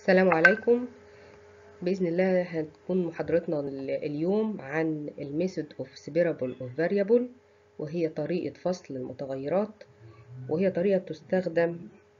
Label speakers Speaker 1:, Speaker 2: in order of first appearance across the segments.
Speaker 1: السلام عليكم بإذن الله هتكون محاضرتنا اليوم عن الميثود اوف separable of variable وهي طريقة فصل المتغيرات وهي طريقة تستخدم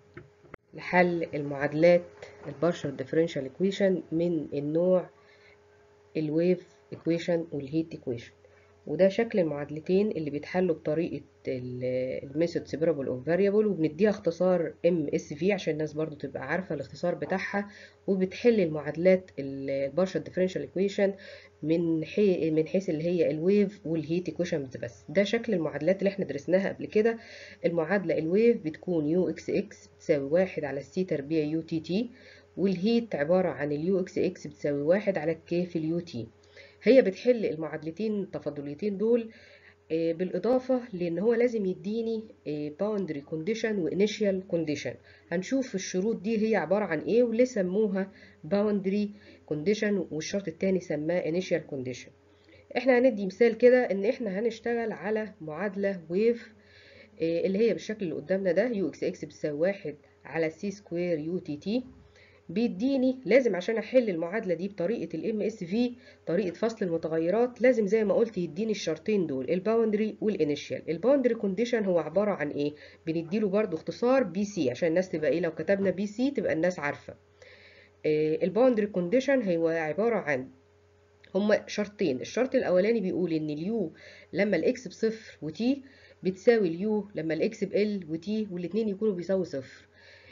Speaker 1: لحل المعادلات البارشل differential equation من النوع الويف equation والهيت equation وده شكل المعادلتين اللي بيتحلوا بطريقة الميثود separable of variable وبنديها اختصار MSV عشان الناس برضو تبقى عارفة الاختصار بتاعها وبتحل المعادلات البارشل differential equation من حي... من حيث اللي هي الويف والهيت equations بس ده شكل المعادلات اللي احنا درسناها قبل كده المعادلة الويف بتكون يو اكس اكس بتساوي واحد على السي تربيع يو تي تي والهيت عبارة عن اليو اكس اكس بتساوي واحد على الكي في اليو تي هي بتحل المعادلتين التفاضليتين دول بالإضافة لأن هو لازم يديني boundary condition و initial condition هنشوف الشروط دي هي عبارة عن إيه وليه سموها boundary condition والشرط التاني سماه initial condition إحنا هندي مثال كده إن إحنا هنشتغل على معادلة wave اللي هي بالشكل اللي قدامنا ده يو اكس اكس بتساوي واحد على سي سكوير يو تي تي بيديني لازم عشان احل المعادله دي بطريقه الام اس في طريقه فصل المتغيرات لازم زي ما قلت يديني الشرطين دول الباوندري والانيشال الباوندري كونديشن هو عباره عن ايه بنديله برضو اختصار بي سي عشان الناس تبقى ايه لو كتبنا بي سي تبقى الناس عارفه آه الباوندري كونديشن هو عباره عن هما شرطين الشرط الاولاني بيقول ان اليو لما الاكس بصفر وتي بتساوي اليو لما الاكس بال وتي والاتنين يكونوا بيساوي صفر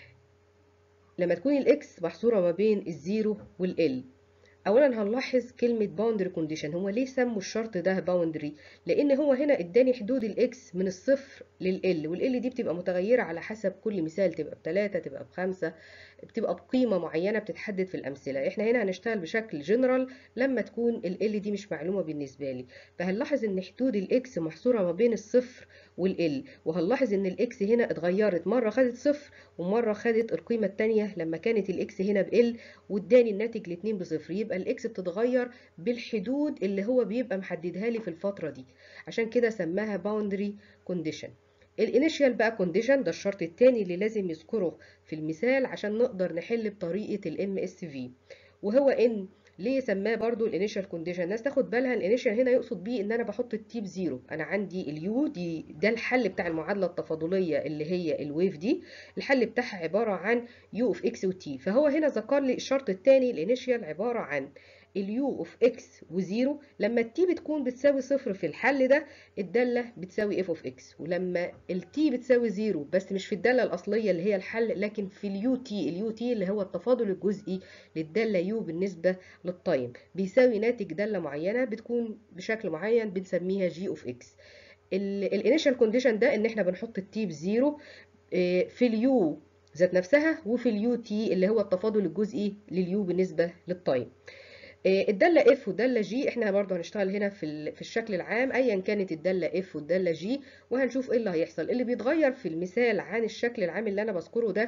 Speaker 1: لما تكون الاكس محصوره ما بين الزيرو والال اولا هنلاحظ كلمه باوندري كونديشن هو ليه سموا الشرط ده باوندري لان هو هنا اداني حدود الاكس من الصفر للال والال دي بتبقى متغيره على حسب كل مثال تبقى بتلاتة تبقى بخمسة بتبقى بقيمه معينه بتتحدد في الامثله احنا هنا هنشتغل بشكل جنرال لما تكون ال دي مش معلومه بالنسبه لي فهنلاحظ ان حدود الاكس محصوره ما بين الصفر والال وهنلاحظ ان الاكس هنا اتغيرت مره خدت صفر ومره خدت القيمه الثانيه لما كانت الاكس هنا بال واداني الناتج الاثنين بصفر يبقى الاكس بتتغير بالحدود اللي هو بيبقى محددها لي في الفتره دي عشان كده سماها باوندري كونديشن الانيشال بقى كونديشن ده الشرط الثاني اللي لازم يذكره في المثال عشان نقدر نحل بطريقه الام اس في وهو ان ليه سماه برضو الانيشال كونديشن الناس تاخد بالها الانيشال هنا يقصد بيه ان انا بحط التي بزيرو انا عندي اليو دي ده الحل بتاع المعادله التفاضليه اللي هي الويف دي الحل بتاعها عباره عن يو اوف اكس وتي فهو هنا ذكر لي الشرط الثاني الانيشال عباره عن اليو اوف اكس وزيرو لما التي بتكون بتساوي صفر في الحل ده الداله بتساوي اف اوف اكس ولما التي بتساوي زيرو بس مش في الداله الاصليه اللي هي الحل لكن في اليو تي اليو تي اللي هو التفاضل الجزئي للداله يو بالنسبه للتايم بيساوي ناتج داله معينه بتكون بشكل معين بنسميها جي اوف اكس الانيشال كونديشن ده ان احنا بنحط التي بزيرو في اليو ذات نفسها وفي اليو تي اللي هو التفاضل الجزئي لليو بالنسبه للتايم الداله اف والداله جي احنا برضه هنشتغل هنا في في الشكل العام ايا كانت الداله اف والداله جي وهنشوف ايه اللي هيحصل اللي بيتغير في المثال عن الشكل العام اللي انا بذكره ده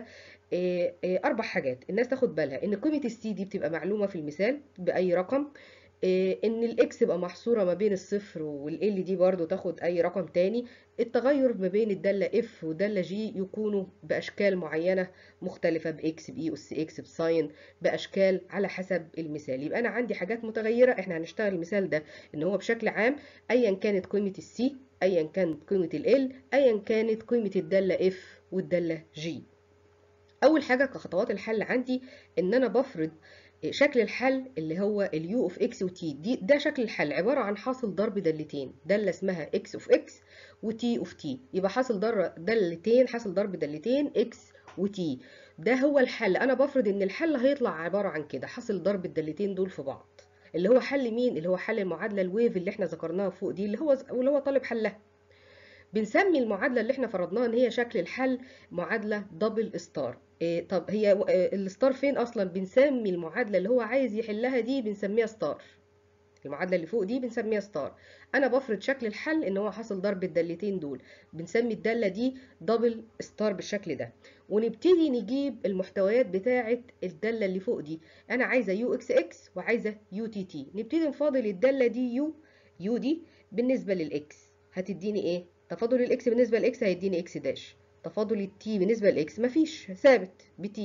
Speaker 1: اربع حاجات الناس تاخد بالها ان قيمه السي دي بتبقى معلومه في المثال باي رقم ان الاكس يبقى محصوره ما بين الصفر والال دي برضو تاخد اي رقم تاني التغير ما بين الداله اف والداله جي يكونوا باشكال معينه مختلفه باكس باي اس اكس بساين باشكال على حسب المثال يبقى انا عندي حاجات متغيره احنا هنشتغل المثال ده ان هو بشكل عام ايا كانت قيمه السي ايا كانت قيمه ال ايا كانت قيمه الداله اف والداله جي اول حاجه كخطوات الحل عندي ان انا بفرض شكل الحل اللي هو اليو اوف اكس وتي دي ده شكل الحل عباره عن حاصل ضرب دالتين داله اسمها اكس اوف اكس وتي اوف تي يبقى حاصل ضرب دالتين حاصل ضرب دالتين اكس وتي ده هو الحل انا بفرض ان الحل هيطلع عباره عن كده حاصل ضرب الدالتين دول في بعض اللي هو حل مين اللي هو حل المعادله الويف اللي احنا ذكرناها فوق دي اللي هو واللي هو طالب حلها بنسمي المعادله اللي احنا فرضناها ان هي شكل الحل معادله دبل ستار إيه طب هي الستار فين اصلا بنسمي المعادله اللي هو عايز يحلها دي بنسميها ستار المعادله اللي فوق دي بنسميها ستار انا بفرض شكل الحل ان هو حاصل ضرب الدالتين دول بنسمي الداله دي دبل ستار بالشكل ده ونبتدي نجيب المحتويات بتاعه الداله اللي فوق دي انا عايزه يو اكس اكس وعايزه يو تي تي نبتدي نفاضل الداله دي يو يو دي بالنسبه للاكس هتديني ايه تفاضل الاكس بالنسبه للاكس هيديني اكس داش تفاضل التي بالنسبه للاكس مفيش ثابت بتي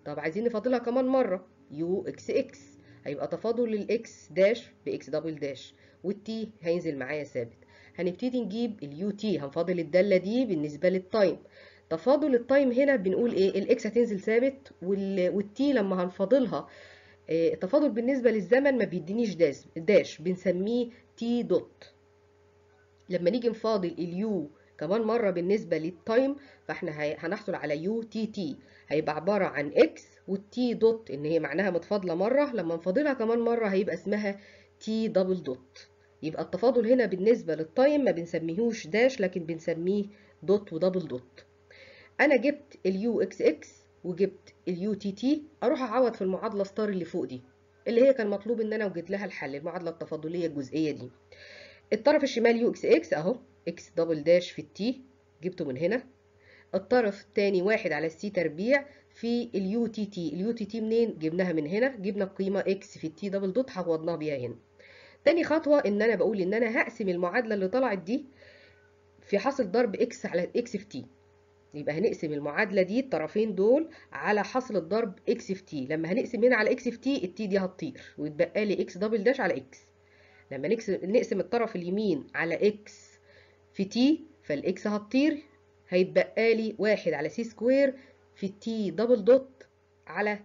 Speaker 1: طب عايزين نفاضلها كمان مره يو اكس اكس هيبقى تفاضل الاكس داش باكس دبل داش والتي هينزل معايا ثابت هنبتدي نجيب اليو تي هنفاضل الداله دي بالنسبه للتايم تفاضل التايم هنا بنقول ايه الاكس هتنزل ثابت والتي لما هنفاضلها التفاضل بالنسبه للزمن ما بيدينيش داش داش بنسميه تي دوت لما نيجي نفاضل اليو كمان مره بالنسبه للتايم فاحنا هنحصل على يو تي تي هيبقى عباره عن اكس والتي دوت ان هي معناها متفاضله مره لما نفاضلها كمان مره هيبقى اسمها تي دبل دوت يبقى التفاضل هنا بالنسبه للتايم ما بنسميهوش داش لكن بنسميه دوت ودبل دوت انا جبت اليو اكس اكس وجبت اليو تي تي اروح اعوض في المعادله ستار اللي فوق دي اللي هي كان مطلوب ان انا اوجد لها الحل المعادله التفاضليه الجزئيه دي الطرف الشمال يو اكس اكس اهو اكس دبل داش في التي جبته من هنا الطرف الثاني واحد على السي تربيع في اليو تي تي اليو تي تي منين جبناها من هنا جبنا القيمه اكس في التي دبل دوت عوضناها بيها هنا تاني خطوه ان انا بقول ان انا هقسم المعادله اللي طلعت دي في حاصل ضرب اكس على اكس في تي يبقى هنقسم المعادله دي الطرفين دول على حاصل الضرب اكس في تي لما هنقسم هنا على اكس في تي التي دي هتطير ويتبقى لي اكس دبل داش على اكس لما نقسم نقسم الطرف اليمين على اكس في تي فالاكس هتطير هيتبقى لي واحد على سي سكوير في تي دبل دوت على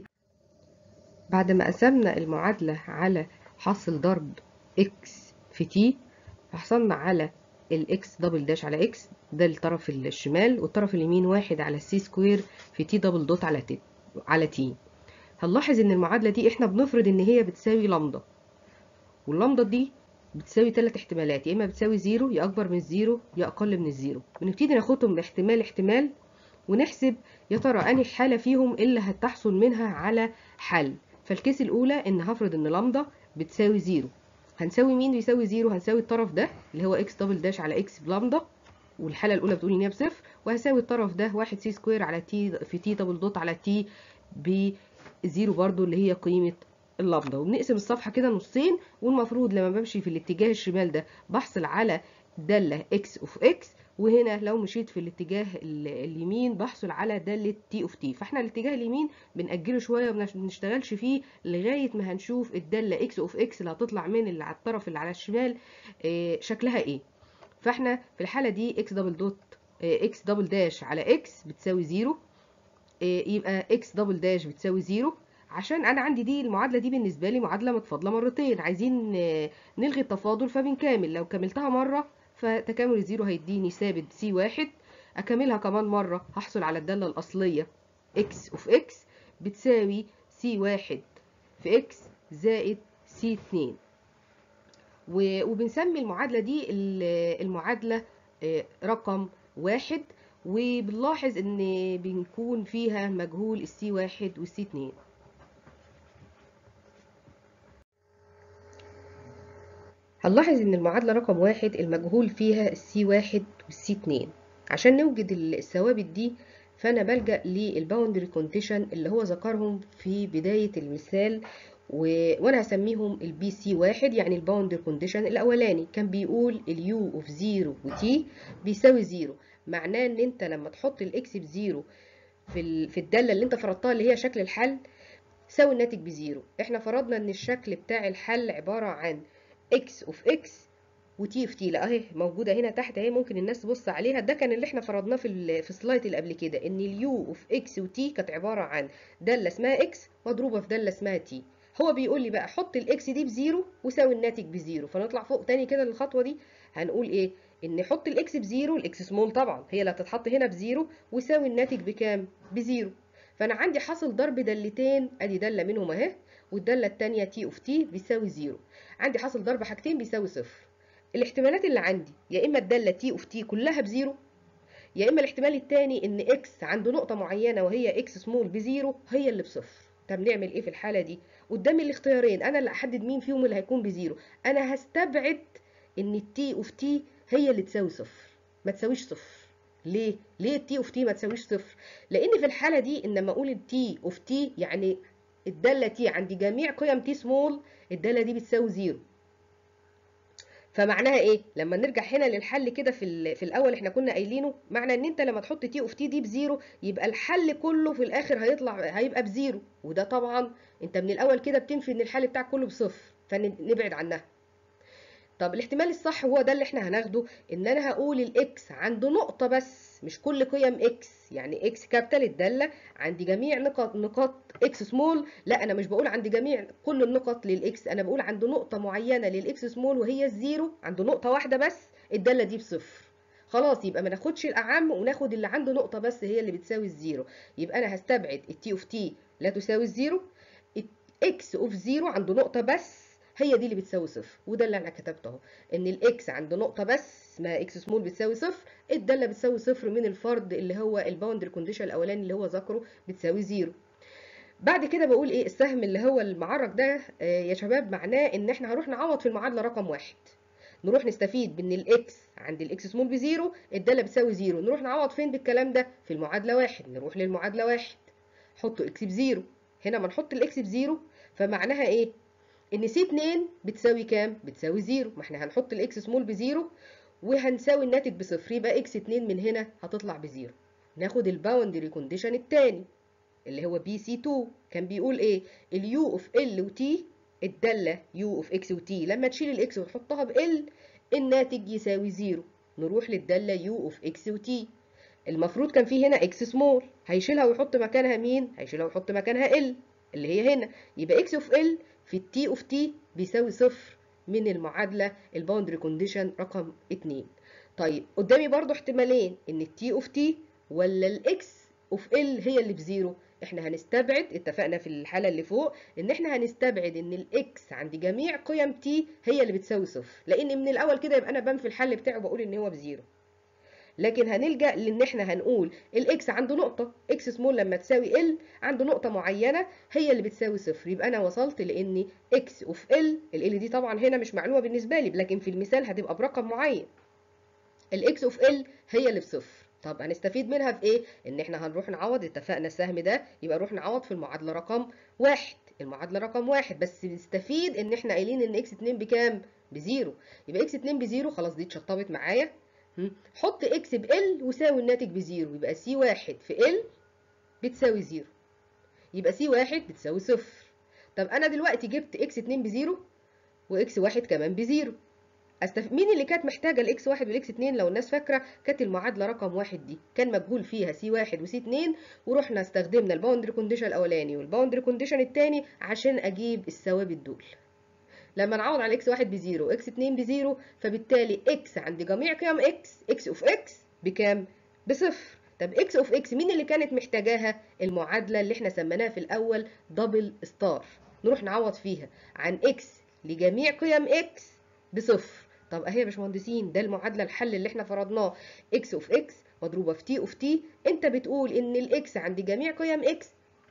Speaker 1: بعد ما قسمنا المعادلة على حاصل ضرب اكس في تي حصلنا على الاكس دبل داش على اكس ده الطرف الشمال والطرف اليمين واحد على سي سكوير في تي دبل دوت على تي على تي هنلاحظ ان المعادلة دي احنا بنفرض ان هي بتساوي لامدا واللامدا دي بتساوي ثلاث احتمالات يا اما بتساوي زيرو يا اكبر من الزيرو يا اقل من الزيرو بنبتدي ناخدهم احتمال احتمال ونحسب يا ترى انهي حاله فيهم اللي هتحصل منها على حل فالكيس الاولى ان هفرض ان لامدا بتساوي زيرو هنساوي مين بيساوي زيرو هنساوي الطرف ده اللي هو اكس دبل داش على اكس بلامدا والحاله الاولى بتقول ان هي بصفر وهساوي الطرف ده واحد سي سكوير على تي في تي دبل دوت على تي بزيرو برضو اللي هي قيمه اللامدا وبنقسم الصفحه كده نصين والمفروض لما بمشي في الاتجاه الشمال ده بحصل على داله اكس اوف اكس وهنا لو مشيت في الاتجاه اليمين بحصل على داله تي اوف تي فاحنا الاتجاه اليمين بنأجله شويه وما بنشتغلش فيه لغايه ما هنشوف الداله اكس اوف اكس اللي هتطلع من اللي على الطرف اللي على الشمال إيه شكلها ايه فاحنا في الحاله دي اكس دبل دوت اكس دبل داش على اكس بتساوي زيرو إيه يبقى اكس دبل داش بتساوي زيرو عشان انا عندي دي المعادله دي بالنسبه لي معادله متفاضله مرتين عايزين نلغي التفاضل فبنكامل لو كملتها مره فتكامل الزيرو هيديني ثابت سي واحد اكملها كمان مره هحصل على الداله الاصليه اكس اوف اكس بتساوي سي واحد في اكس زائد سي اتنين وبنسمي المعادله دي المعادله رقم واحد وبنلاحظ ان بنكون فيها مجهول السي واحد والسي اتنين هنلاحظ ان المعادلة رقم واحد المجهول فيها السي واحد والسي اتنين عشان نوجد الثوابت دي فانا بلجأ للباوندري كونديشن اللي هو ذكرهم في بداية المثال و... وانا هسميهم البي سي واحد يعني الباوندري كونديشن الاولاني كان بيقول اليو اوف زيرو وتي بيساوي زيرو معناه ان انت لما تحط الاكس بزيرو في ال... في الدالة اللي انت فرضتها اللي هي شكل الحل ساوي الناتج بزيرو احنا فرضنا ان الشكل بتاع الحل عبارة عن اكس اوف اكس وتي اوف تي لا اهي موجوده هنا تحت اهي ممكن الناس تبص عليها ده كان اللي احنا فرضناه في في السلايد اللي قبل كده ان اليو اوف اكس وتي كانت عباره عن داله اسمها اكس مضروبه في داله اسمها تي هو بيقول لي بقى حط الاكس دي بزيرو وساوي الناتج بزيرو فنطلع فوق تاني كده للخطوه دي هنقول ايه ان حط الاكس بزيرو الاكس سمول طبعا هي اللي هتتحط هنا بزيرو وساوي الناتج بكام بزيرو فانا عندي حاصل ضرب دالتين ادي داله منهم اهي والداله الثانيه تي اوف تي بيساوي زيرو عندي حاصل ضرب حاجتين بيساوي صفر الاحتمالات اللي عندي يا اما الداله تي اوف تي كلها بزيرو يا اما الاحتمال الثاني ان اكس عنده نقطه معينه وهي اكس سمول بزيرو هي اللي بصفر طب نعمل ايه في الحاله دي قدامي الاختيارين انا اللي احدد مين فيهم اللي هيكون بزيرو انا هستبعد ان التي اوف تي هي اللي تساوي صفر ما تساويش صفر ليه ليه التي اوف تي ما تساويش صفر لان في الحاله دي ان لما اقول التي اوف تي يعني الداله تي عند جميع قيم تي سمول الداله دي بتساوي زيرو فمعناها ايه لما نرجع هنا للحل كده في ال- في الاول احنا كنا قايلينه معنى ان انت لما تحط تي اوف تي دي بزيرو يبقى الحل كله في الاخر هيطلع هيبقى بزيرو وده طبعا انت من الاول كده بتنفي ان الحل بتاعك كله بصفر فنبعد عنها طب الاحتمال الصح هو ده اللي احنا هناخده ان انا هقول الاكس عند نقطة بس مش كل قيم اكس يعني اكس كابيتال الدالة عند جميع نقط نقاط اكس سمول لا انا مش بقول عند جميع كل النقط للاكس انا بقول عند نقطة معينة للاكس سمول وهي الزيرو عند نقطة واحدة بس الدالة دي بصفر خلاص يبقى ما ناخدش الاعم وناخد اللي عنده نقطة بس هي اللي بتساوي الزيرو يبقى انا هستبعد التي اوف تي لا تساوي الزيرو اكس اوف زيرو عنده نقطة بس هي دي اللي بتساوي صفر وده اللي انا كتبته اهو ان الاكس عند نقطه بس اسمها اكس سمول بتساوي صفر الداله بتساوي صفر من الفرض اللي هو الباوندري كونديشن الاولاني اللي هو ذكره بتساوي زيرو بعد كده بقول ايه السهم اللي هو المعرج ده آه يا شباب معناه ان احنا هنروح نعوض في المعادله رقم واحد نروح نستفيد بان الاكس عند الاكس سمول بزيرو الداله بتساوي زيرو نروح نعوض فين بالكلام ده في المعادله واحد نروح للمعادله واحد حطوا اكس بزيرو هنا ما نحط الاكس بزيرو فمعناها ايه ان سي 2 بتساوي كام بتساوي زيرو ما احنا هنحط الاكس سمول بزيرو وهنساوي الناتج بصفر يبقى اكس 2 من هنا هتطلع بزيرو ناخد الباوندري كونديشن الثاني اللي هو بي سي 2 كان بيقول ايه اليو اوف ال وتي الداله يو اوف اكس وتي لما تشيل الاكس وتحطها بال الناتج يساوي زيرو نروح للداله يو اوف اكس وتي المفروض كان في هنا اكس سمول هيشيلها ويحط مكانها مين هيشيلها ويحط مكانها ال اللي هي هنا يبقى اكس اوف ال في التي اوف تي بيساوي صفر من المعادلة الباوندري كونديشن رقم 2 طيب قدامي برضو احتمالين ان التي اوف تي ولا الاكس اوف ال هي اللي بزيرو احنا هنستبعد اتفقنا في الحالة اللي فوق ان احنا هنستبعد ان الاكس عند جميع قيم تي هي اللي بتساوي صفر لان من الاول كده يبقى انا بنفي الحل بتاعه بقول ان هو بزيرو لكن هنلجا لان احنا هنقول الاكس عنده نقطه اكس سمول لما تساوي ال عنده نقطه معينه هي اللي بتساوي صفر يبقى انا وصلت لان اكس اوف ال ال دي طبعا هنا مش معلومه بالنسبه لي لكن في المثال هتبقى برقم معين الاكس اوف ال هي اللي بصفر طب هنستفيد منها في ايه ان احنا هنروح نعوض اتفقنا السهم ده يبقى نروح نعوض في المعادله رقم واحد المعادله رقم واحد بس نستفيد ان احنا قايلين ان اكس 2 بكام بزيرو يبقى اكس 2 بزيرو خلاص دي اتشطبت معايا حط اكس ب ال وساوي الناتج بزيرو يبقى سي واحد في ال بتساوي زيرو يبقى سي واحد بتساوي صفر طب انا دلوقتي جبت اكس اتنين بزيرو واكس واحد كمان بزيرو أستف... مين اللي كانت محتاجه الاكس واحد والاكس اتنين لو الناس فاكره كانت المعادله رقم واحد دي كان مجهول فيها سي واحد وسي اتنين ورحنا استخدمنا الباوندري كونديشن الاولاني والباوندري كونديشن التاني عشان اجيب الثوابت دول لما نعوض على اكس واحد بزيرو اكس اتنين بزيرو فبالتالي اكس عند جميع قيم اكس اكس اوف اكس بكام؟ بصفر طب اكس اوف اكس مين اللي كانت محتاجاها؟ المعادلة اللي احنا سميناها في الأول دبل ستار نروح نعوض فيها عن اكس لجميع قيم اكس بصفر طب اهي يا باشمهندسين ده المعادلة الحل اللي احنا فرضناه اكس اوف اكس مضروبة في تي اوف تي انت بتقول ان الاكس عند جميع قيم اكس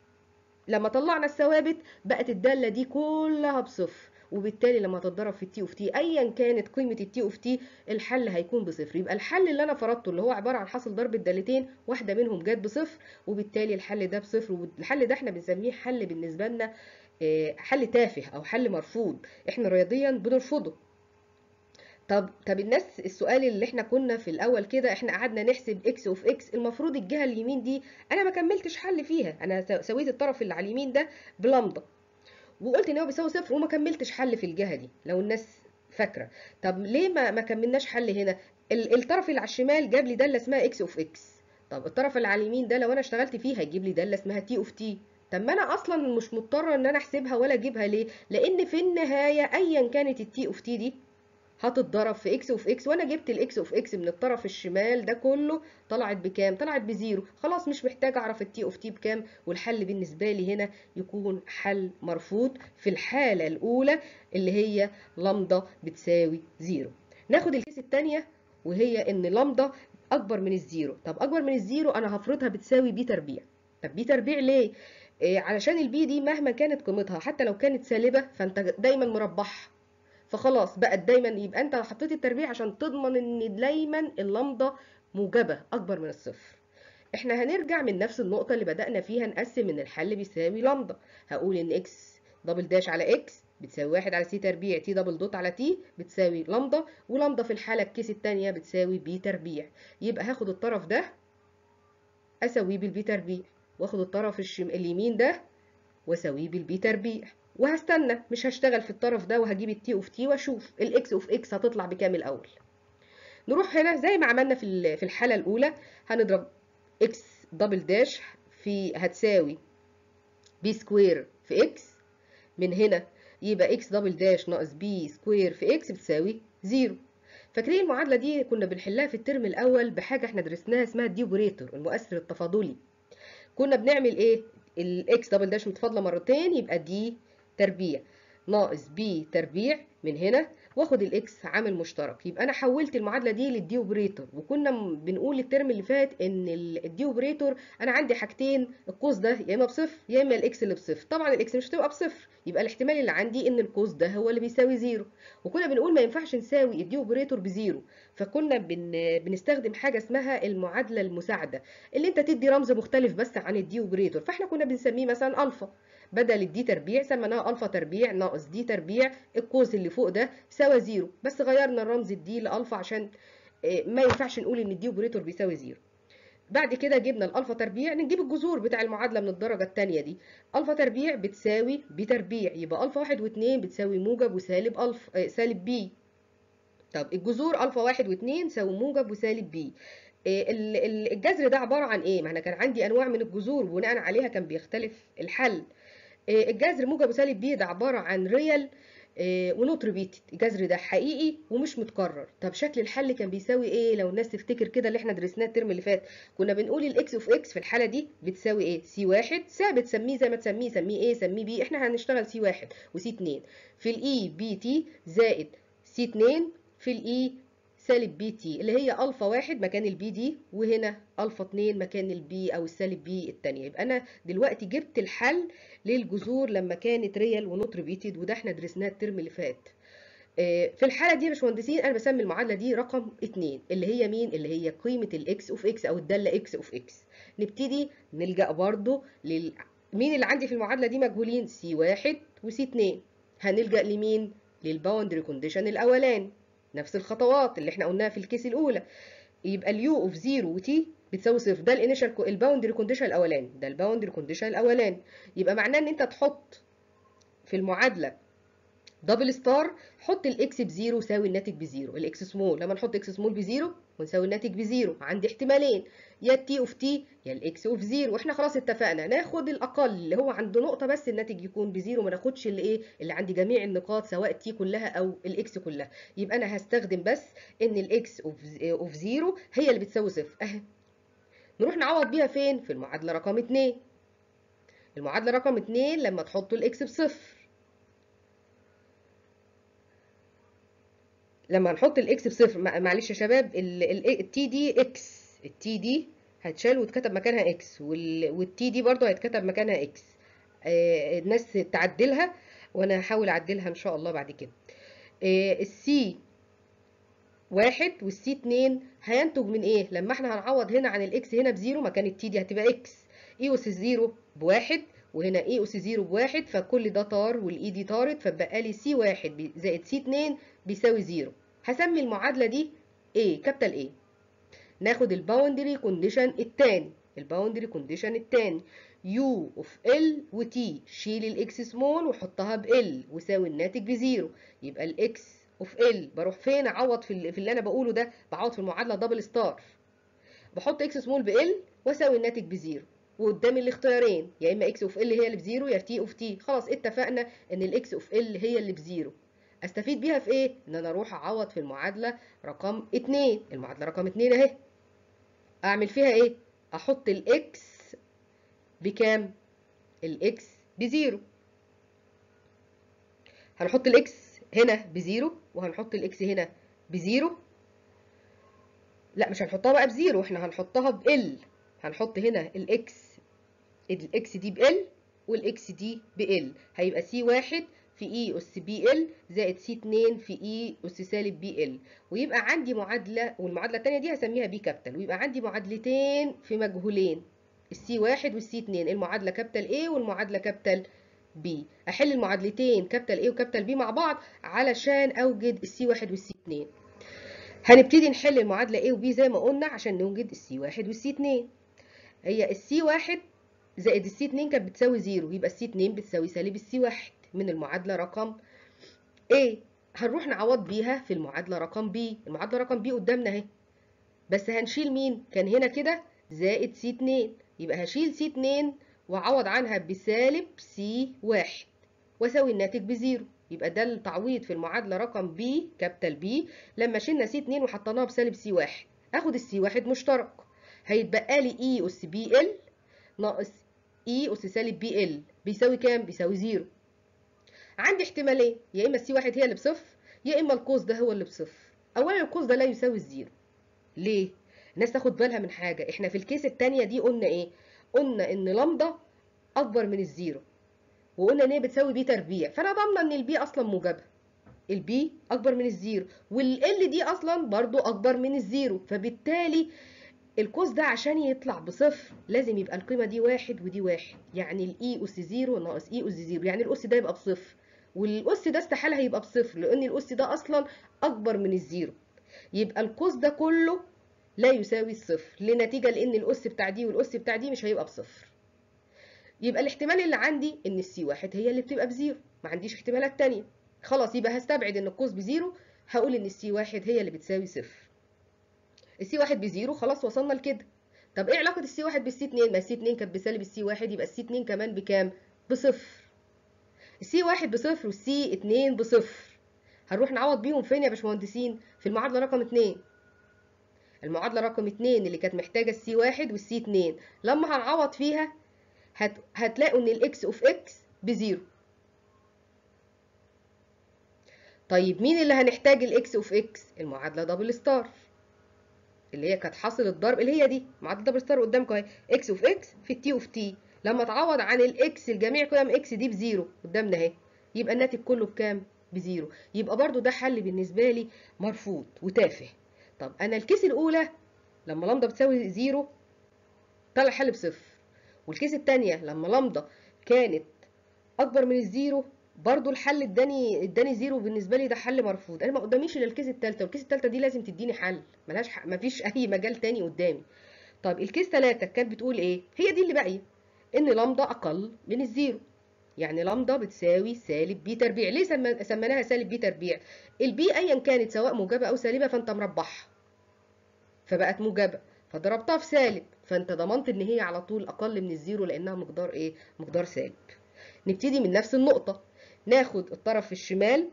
Speaker 1: لما طلعنا الثوابت بقت الدالة دي كلها بصفر وبالتالي لما تتضرب في التي اوف تي ايا كانت قيمه التي اوف تي الحل هيكون بصفر يبقى الحل اللي انا فرضته اللي هو عباره عن حاصل ضرب الدالتين واحده منهم جت بصفر وبالتالي الحل ده بصفر والحل ده احنا بنسميه حل بالنسبه لنا حل تافه او حل مرفوض احنا رياضيا بنرفضه طب طب الناس السؤال اللي احنا كنا في الاول كده احنا قعدنا نحسب اكس اوف اكس المفروض الجهه اليمين دي انا ما كملتش حل فيها انا سويت الطرف اللي على اليمين ده بلمضه وقلت ان هو بيساوي صفر وما كملتش حل في الجهه دي لو الناس فاكره طب ليه ما ما كملناش حل هنا الطرف اللي على الشمال جاب لي داله اسمها اكس اوف اكس طب الطرف اللي على اليمين ده لو انا اشتغلت فيه هيجيب لي داله اسمها تي اوف تي طب ما انا اصلا مش مضطره ان انا احسبها ولا اجيبها ليه لان في النهايه ايا كانت التي اوف تي دي هتتضرب في اكس اوف اكس وانا جبت الاكس اوف اكس من الطرف الشمال ده كله طلعت بكام طلعت بزيرو خلاص مش محتاج اعرف التي اوف تي بكام والحل بالنسبه لي هنا يكون حل مرفوض في الحاله الاولى اللي هي لامدا بتساوي زيرو ناخد الكيس الثانيه وهي ان لامدا اكبر من الزيرو طب اكبر من الزيرو انا هفرضها بتساوي بي تربيع طب بي تربيع ليه إيه علشان البي دي مهما كانت قيمتها حتى لو كانت سالبه فانت دايما مربحها فخلاص بقت دايما يبقى انت حطيت التربيع عشان تضمن ان دايما اللمضه موجبه اكبر من الصفر احنا هنرجع من نفس النقطه اللي بدانا فيها نقسم ان الحل بيساوي لمضه هقول ان اكس دبل داش على اكس بتساوي واحد على سي تربيع تي دبل دوت على تي بتساوي لامدا ولامدا في الحالة الكيس التانية بتساوي بي تربيع يبقى هاخد الطرف ده أساويه بالبي تربيع واخد الطرف الشم... اليمين ده واساويه بالبي تربيع وهستنى مش هشتغل في الطرف ده وهجيب التي اوف تي واشوف الاكس اوف اكس هتطلع بكام الاول نروح هنا زي ما عملنا في في الحالة الأولى هنضرب اكس دبل داش في هتساوي بي سكوير في اكس من هنا يبقى اكس دبل داش ناقص بي سكوير في اكس بتساوي زيرو فاكرين المعادلة دي كنا بنحلها في الترم الأول بحاجة احنا درسناها اسمها الديوبريتور المؤثر التفاضلي كنا بنعمل ايه الاكس دبل داش متفاضلة مرتين يبقى دي تربيع ناقص بي تربيع من هنا واخد الاكس عامل مشترك يبقى انا حولت المعادله دي للدي اوبريتور وكنا بنقول الترم اللي فات ان الدي اوبريتور انا عندي حاجتين القوس ده يا اما بصفر يا اما الاكس اللي بصفر طبعا الاكس مش هتبقى بصفر يبقى الاحتمال اللي عندي ان القوس ده هو اللي بيساوي زيرو وكنا بنقول ما ينفعش نساوي الدي اوبريتور بزيرو فكنا بن بنستخدم حاجه اسمها المعادله المساعده اللي انت تدي رمز مختلف بس عن الدي اوبريتور فاحنا كنا بنسميه مثلا الفا بدل الدي تربيع سميناها الفا تربيع ناقص دي تربيع القوس اللي فوق ده سوى زيرو بس غيرنا الرمز الدي لالفا عشان ما ينفعش نقول ان الدي اوبريتور بيساوي زيرو بعد كده جبنا الالفا تربيع نجيب الجذور بتاع المعادله من الدرجه الثانيه دي الفا تربيع بتساوي بي تربيع يبقى الفا واحد واثنين بتساوي موجب وسالب الفا سالب بي طب الجذور الفا واحد واثنين تساوي موجب وسالب بي الجذر ده عباره عن ايه ما انا كان عندي انواع من الجذور وبناء عليها كان بيختلف الحل الجذر موجب وسالب بي ده عباره عن ريال ونوت ريبيتد الجذر ده حقيقي ومش متكرر طب شكل الحل كان بيساوي ايه لو الناس تفتكر كده اللي احنا درسناه الترم اللي فات كنا بنقول الاكس اوف اكس في الحاله دي بتساوي ايه سي واحد ثابت سميه زي ما تسميه سميه ايه سميه بي احنا هنشتغل سي واحد وسي اتنين في الاي بي تي زائد سي اتنين في الاي سالب بي تي اللي هي الفا واحد مكان البي دي وهنا الفا اتنين مكان البي او السالب بي التانية يبقى انا دلوقتي جبت الحل للجذور لما كانت ريال ونوت ريبيتد وده احنا درسناه الترم اللي فات في الحالة دي يا باشمهندسين انا بسمي المعادلة دي رقم اتنين اللي هي مين اللي هي قيمة الاكس اوف اكس او الدالة اكس اوف اكس نبتدي نلجأ برضو لل مين اللي عندي في المعادلة دي مجهولين سي واحد وسي اتنين هنلجأ لمين للباوندري كونديشن الاولاني نفس الخطوات اللي احنا قلناها في الكيس الاولى يبقى اليو اوف 0 وتي بتساوي صفر ده الانيشال الباوندري كونديشن الاولاني ده الباوندري كونديشن الاولاني يبقى معناه ان انت تحط في المعادله دبل ستار حط الاكس بزيرو يساوي الناتج بزيرو الاكس سمول لما نحط اكس سمول بزيرو ونساوي الناتج بزيرو عندي احتمالين يا التي اوف تي يا الاكس اوف زيرو واحنا خلاص اتفقنا ناخد الاقل اللي هو عنده نقطه بس الناتج يكون بزيرو ما ناخدش اللي ايه اللي عندي جميع النقاط سواء تي كلها او الاكس كلها يبقى انا هستخدم بس ان الاكس اوف اوف زيرو هي اللي بتساوي صفر اهي نروح نعوض بيها فين في المعادله رقم 2 المعادله رقم 2 لما تحطوا الاكس بصفر لما نحط الاكس بصفر معلش يا شباب التي دي اكس التي دي هتشال وتكتب مكانها اكس والتي دي برضو هيتكتب مكانها اكس آه الناس تعدلها وانا هحاول اعدلها ان شاء الله بعد كده آه السي واحد والسي اتنين هينتج من ايه لما احنا هنعوض هنا عن الاكس هنا بزيرو مكان التي دي هتبقى اكس اي اس زيرو بواحد وهنا اي اس زيرو بواحد فكل ده طار والاي دي طارت فبقى لي سي واحد زائد سي اتنين بيساوي زيرو هسمي المعادلة دي ايه كابيتال ايه ناخد الباوندري كونديشن التاني الباوندري كونديشن التاني يو اوف ال وتي شيل الاكس سمول وحطها بال وساوي الناتج بزيرو يبقى الاكس اوف ال بروح فين اعوض في, في اللي انا بقوله ده بعوض في المعادله دبل ستار بحط اكس سمول بال واساوي الناتج بزيرو وقدامي الاختيارين يا اما اكس اوف ال هي اللي بزيرو يا تي اوف تي خلاص اتفقنا ان الاكس اوف ال هي اللي بزيرو استفيد بيها في ايه ان انا اروح اعوض في المعادله رقم 2 المعادله رقم 2 اهي اعمل فيها ايه احط الاكس بكام الاكس بزيرو هنحط الاكس هنا بزيرو وهنحط الاكس هنا بزيرو لا مش هنحطها بقى بزيرو احنا هنحطها بال هنحط هنا الاكس الاكس دي بال والاكس دي بال هيبقى سي واحد في اي اس بي ال زائد سي 2 في اي اس سالب بي ال ويبقى عندي معادله والمعادله الثانيه دي هسميها بي كابيتال ويبقى عندي معادلتين في مجهولين السي 1 والسي 2 المعادله كابيتال A والمعادله كابيتال بي احل المعادلتين كابيتال A وكابيتال B مع بعض علشان اوجد السي واحد والسي اتنين هنبتدي نحل المعادلة A وB زي ما قلنا عشان نوجد السي واحد والسي اتنين هي السي واحد زائد السي اتنين كانت بتساوي زيرو يبقى السي اتنين بتساوي سالب السي واحد من المعادلة رقم A هنروح نعوض بيها في المعادلة رقم B المعادلة رقم B قدامنا اهي بس هنشيل مين كان هنا كده زائد سي اتنين يبقى هشيل سي اتنين واعوض عنها بسالب سي واحد واساوي الناتج بزيرو يبقى ده التعويض في المعادلة رقم بي كابيتال بي لما شلنا سي اتنين وحطيناها بسالب سي واحد اخد السي واحد مشترك هيتبقى لي اي اس بي ال ناقص اي اس سالب بي ال بيساوي كام؟ بيساوي زيرو عندي احتمالين يا اما السي واحد هي اللي بصفر يا اما القوس ده هو اللي بصفر اولا القوس ده لا يساوي الزيرو ليه؟ الناس تاخد بالها من حاجة احنا في الكيس التانية دي قلنا ايه؟ قلنا ان لامدا اكبر من الزيرو وقلنا ان هي بتساوي بي تربيع فانا ضامنه ان البي اصلا موجبه البي اكبر من الزيرو والال دي اصلا برضو اكبر من الزيرو فبالتالي القوس ده عشان يطلع بصفر لازم يبقى القيمه دي واحد ودي واحد يعني الاي اس زيرو ناقص اي اس زيرو يعني الاس ده يبقى بصفر والاس ده استحاله هيبقى بصفر لان الاس ده اصلا اكبر من الزيرو يبقى القوس ده كله لا يساوي الصفر لنتيجه لان الاس بتاع دي والاس بتاع دي مش هيبقى بصفر يبقى الاحتمال اللي عندي ان السي واحد هي اللي بتبقى بزيرو ما عنديش احتمالات تانية خلاص يبقى هستبعد ان القوس بزيرو هقول ان السي واحد هي اللي بتساوي صفر السي واحد بزيرو خلاص وصلنا لكده طب ايه علاقة السي واحد بالسي اتنين ما السي اتنين كانت بسالب السي واحد يبقى السي اتنين كمان بكام بصفر السي واحد بصفر والسي اتنين بصفر هنروح نعوض بيهم فين يا باشمهندسين في المعادلة رقم اتنين المعادلة رقم اتنين اللي كانت محتاجة السي واحد والسي اتنين لما هنعوض فيها هت... هتلاقوا ان الاكس اوف اكس بزيرو طيب مين اللي هنحتاج الاكس اوف اكس المعادله دبل ستار اللي هي كانت حاصل الضرب اللي هي دي معادله دبل ستار قدامكم اهي اكس اوف اكس في التي اوف تي لما تعوض عن الاكس الجميع قيم اكس دي بزيرو قدامنا اهي يبقى الناتج كله بكام بزيرو يبقى برضو ده حل بالنسبه لي مرفوض وتافه طب انا الكيس الاولى لما لامدا بتساوي زيرو طلع حل بصفر والكيس التانية لما لامدا كانت اكبر من الزيرو برضو الحل اداني اداني زيرو بالنسبه لي ده حل مرفوض انا ما قداميش الا الكيس التالتة والكيس التالتة دي لازم تديني حل ملهاش ح... مفيش اي مجال تاني قدامي طيب الكيس تلاتة كانت بتقول ايه هي دي اللي باقيه ان لامدا اقل من الزيرو يعني لامدا بتساوي سالب بي تربيع ليه سم... سميناها سالب بي تربيع البي ايا كانت سواء موجبه او سالبه فانت مربعها فبقت موجبه فضربتها في سالب فانت ضمنت ان هي على طول اقل من الزيرو لانها مقدار ايه مقدار سالب نبتدي من نفس النقطه ناخد الطرف الشمال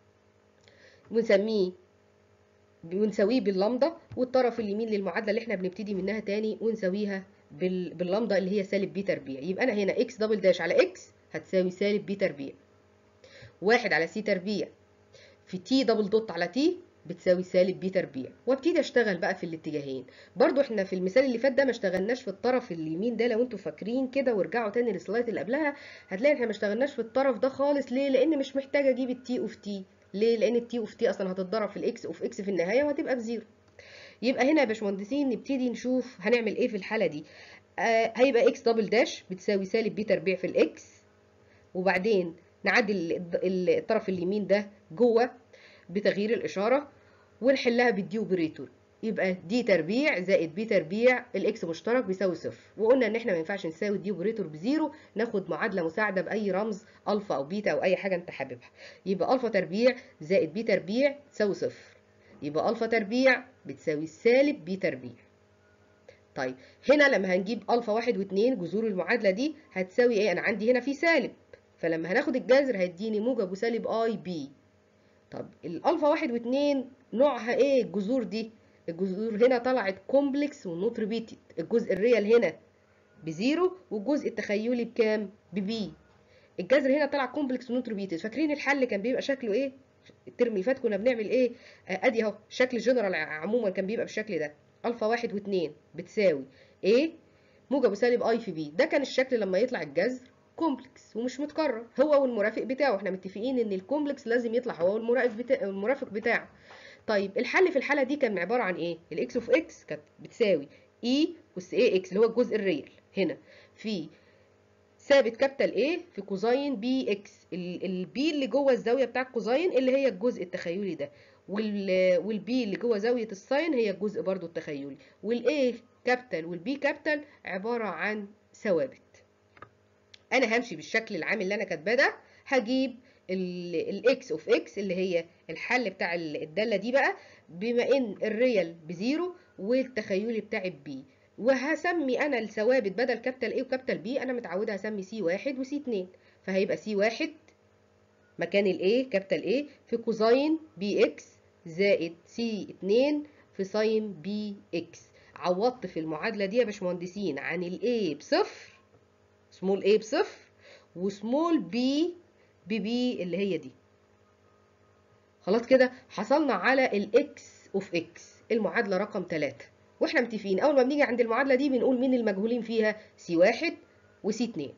Speaker 1: ونسميه ونساويه باللامدا والطرف اليمين للمعادله اللي احنا بنبتدي منها تاني ونساويها بال... باللامدا اللي هي سالب بي تربيع يبقى انا هنا اكس دبل داش على اكس هتساوي سالب بي تربيع واحد على سي تربيع في تي دبل دوت على تي بتساوي سالب بي تربيع وابتدي اشتغل بقى في الاتجاهين برضو احنا في المثال اللي فات ده ما اشتغلناش في الطرف اليمين ده لو انتوا فاكرين كده وارجعوا تاني للسلايد اللي قبلها هتلاقي احنا ما اشتغلناش في الطرف ده خالص ليه لان مش محتاجه اجيب التي اوف تي ليه لان التي اوف تي اصلا هتتضرب في الاكس اوف اكس في النهايه وهتبقى بزيرو يبقى هنا يا باشمهندسين نبتدي نشوف هنعمل ايه في الحاله دي آه هيبقى اكس دبل داش بتساوي سالب بي تربيع في الاكس وبعدين نعدل الطرف اليمين ده جوه بتغيير الاشاره ونحلها بالدي اوبريتور يبقى دي تربيع زائد بي تربيع الاكس مشترك بيساوي صفر وقلنا ان احنا ما ينفعش نساوي الدي اوبريتور بزيرو ناخد معادله مساعده باي رمز الفا او بيتا او اي حاجه انت حاببها يبقى الفا تربيع زائد بي تربيع تساوي صفر يبقى الفا تربيع بتساوي سالب بي تربيع طيب هنا لما هنجيب الفا واحد واتنين جذور المعادله دي هتساوي ايه انا عندي هنا في سالب فلما هناخد الجذر هيديني موجب وسالب اي بي طب الالفا واحد واتنين نوعها ايه الجذور دي الجذور هنا طلعت كومبلكس ونوت ريبيتد الجزء الريال هنا بزيرو والجزء التخيلي بكام ببي الجذر هنا طلع كومبلكس ونوت ريبيتد فاكرين الحل كان بيبقى شكله ايه الترم اللي فات كنا بنعمل ايه آه ادي اهو شكل جنرال عموما كان بيبقى بالشكل ده الفا واحد واتنين بتساوي ايه موجب وسالب اي في بي ده كان الشكل لما يطلع الجذر كومبلكس ومش متكرر هو والمرافق بتاعه احنا متفقين ان الكومبلكس لازم يطلع هو والمرافق بتاع المرافق بتاعه طيب الحل في الحاله دي كان عباره عن ايه الاكس اوف اكس كانت بتساوي اي اس اي اكس اللي هو الجزء الريال هنا في ثابت كابيتال A في كوزين بي اكس البي اللي جوه الزاويه بتاع الكوزين اللي هي الجزء التخيلي ده والبي اللي جوه زاويه الساين هي الجزء برضو التخيلي والاي كابيتال والبي كابيتال عباره عن ثوابت انا همشي بالشكل العام اللي انا كاتباه ده هجيب الاكس اوف اكس اللي هي الحل بتاع الداله دي بقى بما ان الريال بزيرو والتخيلي بتاعي ببي وهسمي انا الثوابت بدل كابيتال A وكابيتال B انا متعوده هسمي سي واحد وسي اتنين فهيبقى سي واحد مكان الاي كابيتال A في كوزين بي اكس زائد سي اتنين في ساين بي اكس عوضت في المعادله دي يا باشمهندسين عن الاي بصفر سمول a بصفر وسمول b ببي اللي هي دي خلاص كده حصلنا على الاكس اوف اكس المعادله رقم 3 واحنا متفقين اول ما بنيجي عند المعادله دي بنقول مين المجهولين فيها سي واحد وسي اتنين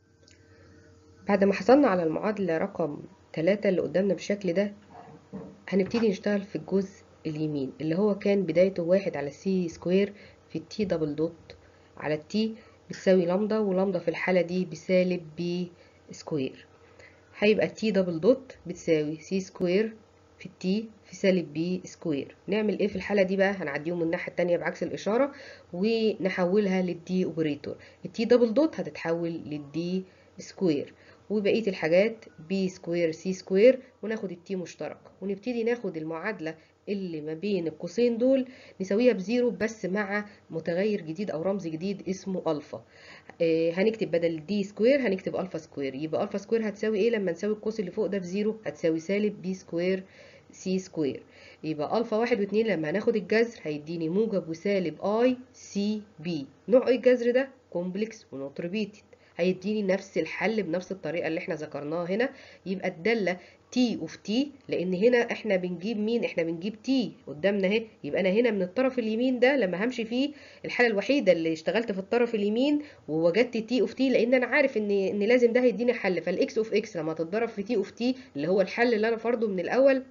Speaker 1: بعد ما حصلنا على المعادله رقم 3 اللي قدامنا بالشكل ده هنبتدي نشتغل في الجزء اليمين اللي هو كان بدايته واحد على سي سكوير في التي دبل دوت على التي بتساوي لامدا ولامدا في الحالة دي بسالب بي سكوير هيبقى تي دبل دوت بتساوي سي سكوير في التي في سالب بي سكوير نعمل ايه في الحالة دي بقى هنعديهم من الناحية التانية بعكس الإشارة ونحولها للدي اوبريتور التي دبل دوت هتتحول للدي سكوير وبقية الحاجات بي سكوير سي سكوير وناخد التي مشترك ونبتدي ناخد المعادلة اللي ما بين القوسين دول نساويها بزيرو بس مع متغير جديد او رمز جديد اسمه الفا آه هنكتب بدل دي سكوير هنكتب الفا سكوير يبقى الفا سكوير هتساوي ايه لما نساوي القوس اللي فوق ده بزيرو هتساوي سالب بي سكوير سي سكوير يبقى الفا واحد واتنين لما هناخد الجذر هيديني موجب وسالب اي سي بي نوع ايه الجذر ده كومبلكس ونوت ريبيتد هيديني نفس الحل بنفس الطريقه اللي احنا ذكرناها هنا يبقى الداله تي اوف تي لان هنا احنا بنجيب مين احنا بنجيب تي قدامنا اهي يبقى انا هنا من الطرف اليمين ده لما همشي فيه الحاله الوحيده اللي اشتغلت في الطرف اليمين ووجدت تي اوف تي لان انا عارف ان ان لازم ده هيديني حل فالاكس اوف اكس لما تتضرب في تي اوف تي اللي هو الحل اللي انا فرضه من الاول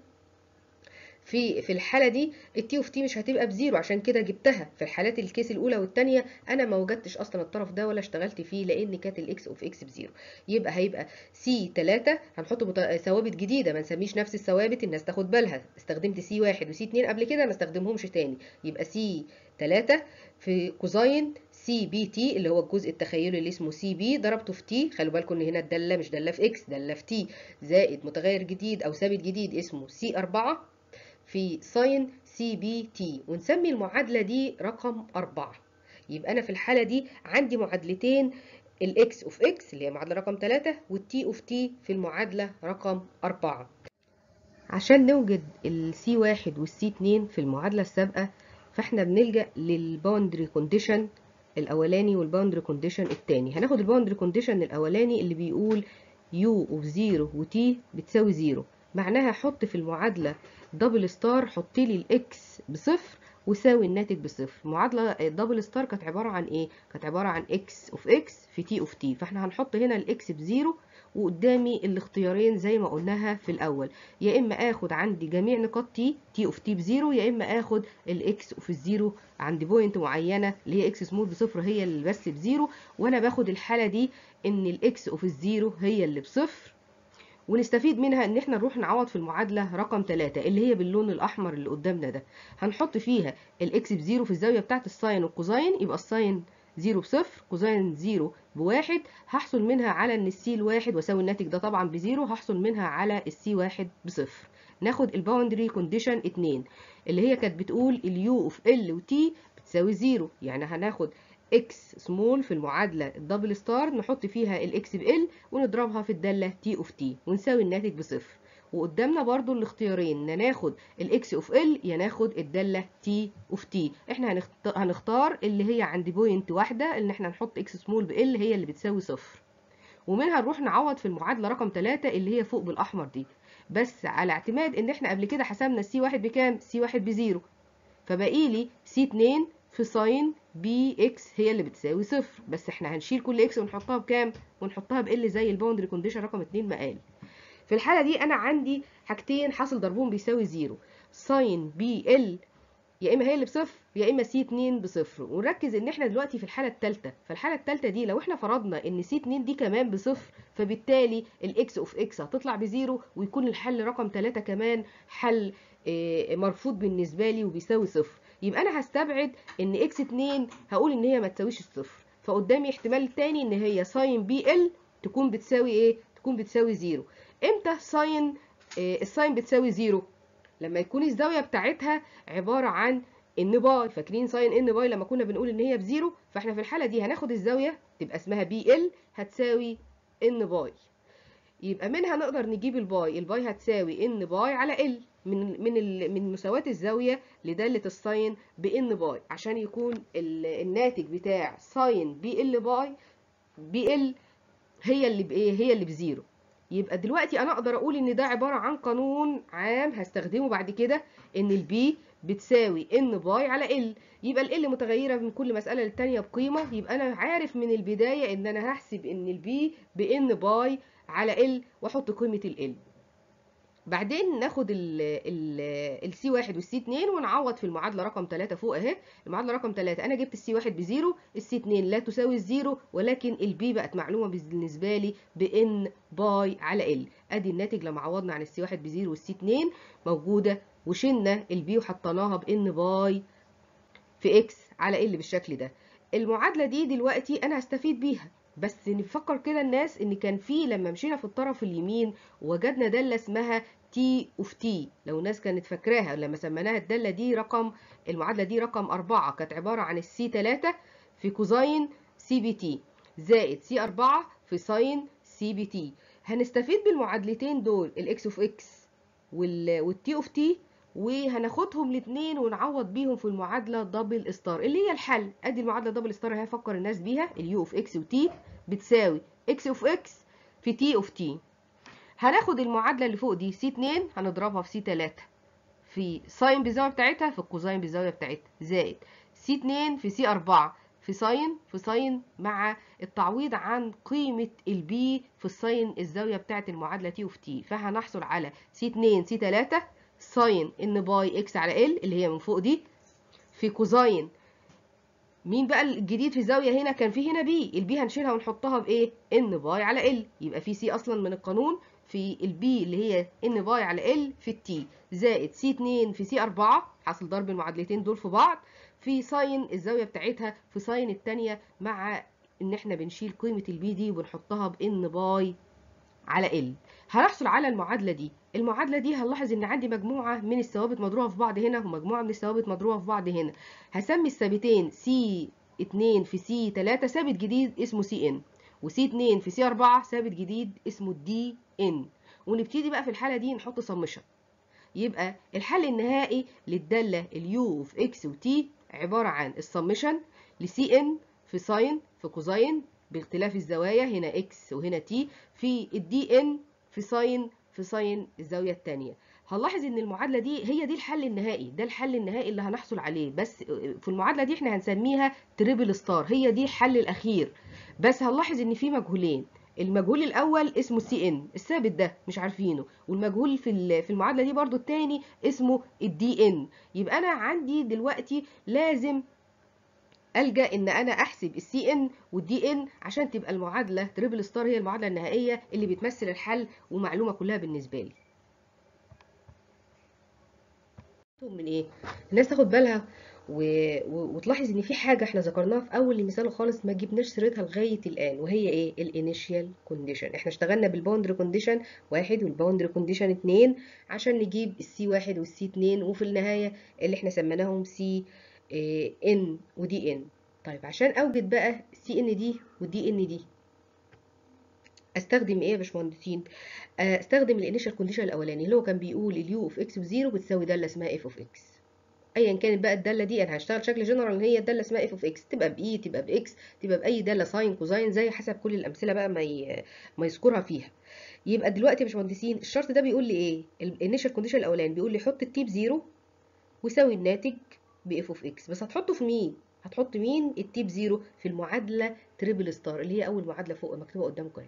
Speaker 1: في في الحاله دي التي اوف تي مش هتبقى بزيرو عشان كده جبتها في الحالات الكيس الاولى والثانيه انا ما وجدتش اصلا الطرف ده ولا اشتغلت فيه لان كانت الاكس اوف اكس بزيرو يبقى هيبقى سي 3 هنحط مت... ثوابت جديده ما نسميش نفس الثوابت الناس تاخد بالها استخدمت سي 1 وسي 2 قبل كده ما استخدمهمش تاني يبقى سي 3 في كوزين سي بي تي اللي هو الجزء التخيلي اللي اسمه سي بي ضربته في تي خلوا بالكم ان هنا الداله مش داله في اكس داله في تي زائد متغير جديد او ثابت جديد اسمه سي 4 في ساين سي بي تي ونسمي المعادلة دي رقم أربعة يبقى أنا في الحالة دي عندي معادلتين الإكس أوف إكس اللي هي معادلة رقم تلاتة والتي أوف تي في المعادلة رقم أربعة عشان نوجد السي واحد والسي اتنين في المعادلة السابقة فاحنا بنلجأ للباوندري كونديشن الأولاني والباوندري كونديشن التاني هناخد الباوندري كونديشن الأولاني اللي بيقول يو أوف زيرو وتي بتساوي زيرو معناها حط في المعادلة دبل ستار حط لي الاكس بصفر وساوي الناتج بصفر المعادله الدبل ستار كانت عباره عن ايه كانت عباره عن اكس اوف اكس في تي اوف تي فاحنا هنحط هنا الاكس بزيرو وقدامي الاختيارين زي ما قلناها في الاول يا اما اخد عندي جميع نقاط تي تي اوف تي بزيرو يا اما اخد الاكس اوف الزيرو عند بوينت معينه اللي هي اكس سمول بصفر هي اللي بس بزيرو وانا باخد الحاله دي ان الاكس اوف الزيرو هي اللي بصفر ونستفيد منها ان احنا نروح نعوض في المعادله رقم 3 اللي هي باللون الاحمر اللي قدامنا ده هنحط فيها الاكس بزيرو في الزاويه بتاعه الساين والكوزاين يبقى الساين زيرو بصفر كوزاين زيرو بواحد هحصل منها على ان السي الواحد واساوي الناتج ده طبعا بزيرو هحصل منها على السي واحد بصفر ناخد الباوندري كونديشن 2 اللي هي كانت بتقول اليو اوف ال وتي بتساوي زيرو يعني هناخد اكس سمول في المعادله الدبل ستار نحط فيها الاكس بال ونضربها في الداله تي اوف تي ونساوي الناتج بصفر وقدامنا برضو الاختيارين ناخد الاكس اوف ال يا ناخد الداله تي اوف تي احنا هنختار اللي هي عند بوينت واحده ان احنا نحط اكس سمول بال هي اللي بتساوي صفر ومنها نروح نعوض في المعادله رقم 3 اللي هي فوق بالاحمر دي بس على اعتماد ان احنا قبل كده حسبنا السي واحد بكام سي واحد بزيرو فبقي لي سي 2 في ساين بي اكس هي اللي بتساوي صفر بس احنا هنشيل كل اكس ونحطها بكام ونحطها بال زي الباوندري كونديشن رقم 2 ما قال في الحاله دي انا عندي حاجتين حاصل ضربهم بيساوي زيرو ساين بي ال يا اما هي اللي بصفر يا اما سي 2 بصفر ونركز ان احنا دلوقتي في الحاله الثالثه فالحاله الثالثه دي لو احنا فرضنا ان سي 2 دي كمان بصفر فبالتالي الاكس اوف اكس هتطلع بزيرو ويكون الحل رقم 3 كمان حل آه، مرفوض بالنسبه لي وبيساوي صفر يبقى انا هستبعد ان اكس 2 هقول ان هي ما تساويش الصفر فقدامي احتمال تاني ان هي ساين بي ال تكون بتساوي ايه تكون بتساوي زيرو امتى ساين آه، الساين بتساوي زيرو لما يكون الزاويه بتاعتها عباره عن ان باي فاكرين ساين ان باي لما كنا بنقول ان هي بزيرو فاحنا في الحاله دي هناخد الزاويه تبقى اسمها بي ال هتساوي ان باي يبقى منها نقدر نجيب الباي الباي هتساوي ان باي على ال من من ال من مساواه الزاويه لداله الساين بان باي عشان يكون ال- الناتج بتاع ساين بي ال باي بي ال هي اللي بايه هي اللي بزيرو يبقى دلوقتي انا اقدر اقول ان ده عباره عن قانون عام هستخدمه بعد كده ان البي بتساوي ان باي على ال يبقى ال متغيره من كل مساله للتانيه بقيمه يبقى انا عارف من البدايه ان انا هحسب ان البي بان باي على ال واحط قيمه ال بعدين ناخد السي واحد والسي اتنين ونعوض في المعادله رقم 3 فوق اهي المعادله رقم 3 انا جبت السي واحد بزيرو السي اتنين لا تساوي الزيرو ولكن البي بقت معلومه بالنسبه لي بان باي على ال ادي الناتج لما عوضنا عن السي واحد بزيرو والسي اتنين موجوده وشلنا البي وحطيناها بان باي في اكس على ال بالشكل ده المعادله دي دلوقتي انا هستفيد بيها بس نفكر كده الناس ان كان في لما مشينا في الطرف اليمين وجدنا داله اسمها تي اوف تي لو الناس كانت فاكراها لما سميناها الداله دي رقم المعادله دي رقم أربعة كانت عباره عن السي 3 في كوزاين سي بي تي زائد سي 4 في ساين سي بي تي هنستفيد بالمعادلتين دول الاكس اوف اكس والتي اوف تي وهناخدهم الاثنين ونعوض بيهم في المعادله دبل ستار اللي هي الحل ادي المعادله دبل ستار هفكر الناس بيها اليو اوف اكس وتي بتساوي اكس اوف اكس في تي اوف تي هناخد المعادله اللي فوق دي سي 2 هنضربها في سي 3 في ساين بالزاويه بتاعتها في الكوزاين بالزاويه بتاعتها زائد سي 2 في سي 4 في ساين في ساين مع التعويض عن قيمه البي في الساين الزاويه بتاعه المعادله تي اوف تي فهنحصل على سي 2 سي 3 ساين ان باي اكس على ال اللي هي من فوق دي في كوزاين مين بقى الجديد في الزاويه هنا كان في هنا بي البي هنشيلها ونحطها بايه ان باي على ال يبقى في سي اصلا من القانون في البي اللي هي ان باي على ال في التي زائد سي 2 في سي 4 حاصل ضرب المعادلتين دول في بعض في ساين الزاويه بتاعتها في ساين الثانيه مع ان احنا بنشيل قيمه البي دي وبنحطها بان باي على ال هنحصل على المعادله دي المعادله دي هنلاحظ ان عندي مجموعه من الثوابت مضروبه في بعض هنا ومجموعه من الثوابت مضروبه في بعض هنا هسمي الثابتين سي 2 في سي 3 ثابت جديد اسمه سي ان وسي 2 في سي 4 ثابت جديد اسمه دي ان ونبتدي بقى في الحاله دي نحط سمشن يبقى الحل النهائي للداله اليو اوف اكس وتي عباره عن السمشن لسي ان في ساين في كوزاين باختلاف الزوايا هنا اكس وهنا تي في الدي ان في ساين في ساين الزاويه الثانيه هنلاحظ ان المعادله دي هي دي الحل النهائي ده الحل النهائي اللي هنحصل عليه بس في المعادله دي احنا هنسميها تريبل ستار هي دي الحل الاخير بس هنلاحظ ان في مجهولين المجهول الاول اسمه سي ان الثابت ده مش عارفينه والمجهول في في المعادله دي برضو الثاني اسمه الدي ان يبقى انا عندي دلوقتي لازم الجا ان انا احسب السي ان والدي ان عشان تبقى المعادله تريبل ستار هي المعادله النهائيه اللي بتمثل الحل ومعلومه كلها بالنسبه لي من ايه الناس تاخد بالها و... و... وتلاحظ ان في حاجه احنا ذكرناها في اول المثال خالص ما جبناش سيرتها لغايه الان وهي ايه الانيشيال كونديشن احنا اشتغلنا بالباوندري كونديشن واحد والباوندري كونديشن اتنين عشان نجيب السي واحد والسي اتنين وفي النهايه اللي احنا سميناهم سي ان ودي ان طيب عشان اوجد بقى سي ان دي ودي ان دي استخدم ايه يا باشمهندسين استخدم الانيشال كونديشن الاولاني اللي هو كان بيقول اليو اوف اكس بزيرو بتساوي داله اسمها اف اوف اكس ايا كانت بقى الداله دي انا هشتغل شكل جنرال ان هي الداله اسمها اف اوف اكس تبقى باي تبقى باكس تبقى باي داله ساين كوزاين زي حسب كل الامثله بقى ما ي... ما يذكرها فيها يبقى دلوقتي يا باشمهندسين الشرط ده بيقول لي ايه الانيشال كونديشن الاولاني بيقول لي حط التي بزيرو ويساوي الناتج باف اوف اكس بس هتحطه في مين هتحط مين التي بزيرو في المعادله تريبل ستار اللي هي اول معادله فوق مكتوبه قدامكم اهي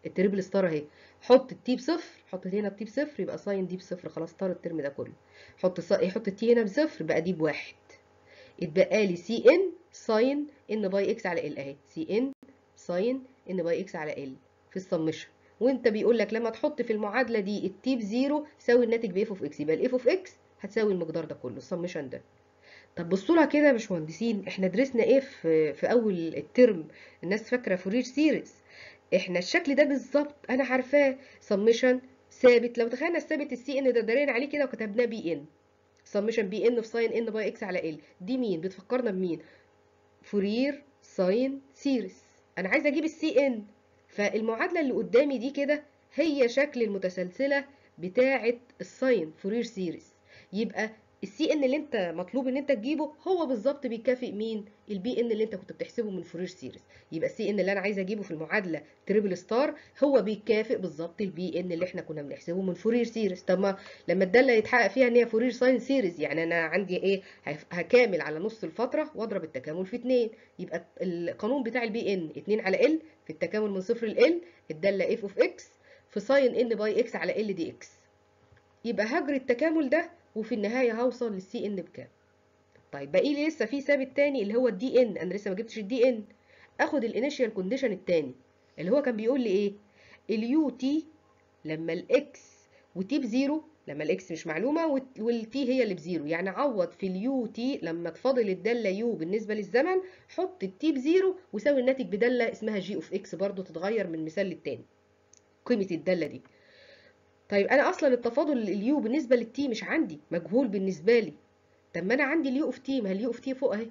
Speaker 1: التريبل ستار اهي حط التي بصفر حط هنا التي بصفر يبقى ساين دي بصفر خلاص طار الترم ده كله حط ص... يحط التي هنا بصفر بقى دي بواحد اتبقى لي سي ان ساين ان باي اكس على ال اهي سي ان ساين ان باي اكس على ال في السمشن وانت بيقول لك لما تحط في المعادله دي التي بزيرو ساوي الناتج باف اوف اكس يبقى الاف اوف اكس هتساوي المقدار ده كله السمشن ده طب بصوا لها كده يا باشمهندسين احنا درسنا ايه في في اول الترم الناس فاكره فورير سيريز احنا الشكل ده بالظبط انا عارفاه سمشن ثابت لو تخيلنا الثابت السي ان ده دارين عليه كده وكتبناه بي ان سمشن بي ان في ساين ان باي اكس على ال دي مين بتفكرنا بمين فورير ساين سيريز انا عايزه اجيب السي ان فالمعادله اللي قدامي دي كده هي شكل المتسلسله بتاعه الساين فورير سيريز يبقى السي ان اللي انت مطلوب ان انت تجيبه هو بالظبط بيكافئ مين البي ان اللي انت كنت بتحسبه من فورير سيريز يبقى السي ان اللي انا عايزه اجيبه في المعادله تريبل ستار هو بيكافئ بالظبط البي ان اللي احنا كنا بنحسبه من فورير سيريز طب ما لما الداله يتحقق فيها ان هي فورير ساين سيريز يعني انا عندي ايه هكامل على نص الفتره واضرب التكامل في 2 يبقى القانون بتاع البي ان 2 على ال في التكامل من صفر ل ال الداله اف اوف اكس في ساين ان باي اكس على ال دي اكس يبقى هجري التكامل ده وفي النهاية هوصل للسي ان بكام طيب باقي لي لسه في ثابت تاني اللي هو الدي ان انا لسه ما جبتش الدي ان اخد الانيشال كونديشن التاني اللي هو كان بيقول لي ايه اليو تي لما الاكس وتي بزيرو لما الاكس مش معلومه والتي هي اللي بزيرو يعني عوض في اليو تي لما تفاضل الداله يو بالنسبه للزمن حط التي بزيرو وساوي الناتج بداله اسمها جي اوف اكس برضو تتغير من مثال للتاني قيمه الداله دي طيب انا اصلا التفاضل اليو بالنسبه للتي مش عندي مجهول بالنسبه لي طب ما انا عندي اليو اوف تي ما هي اليو اوف تي فوق اهي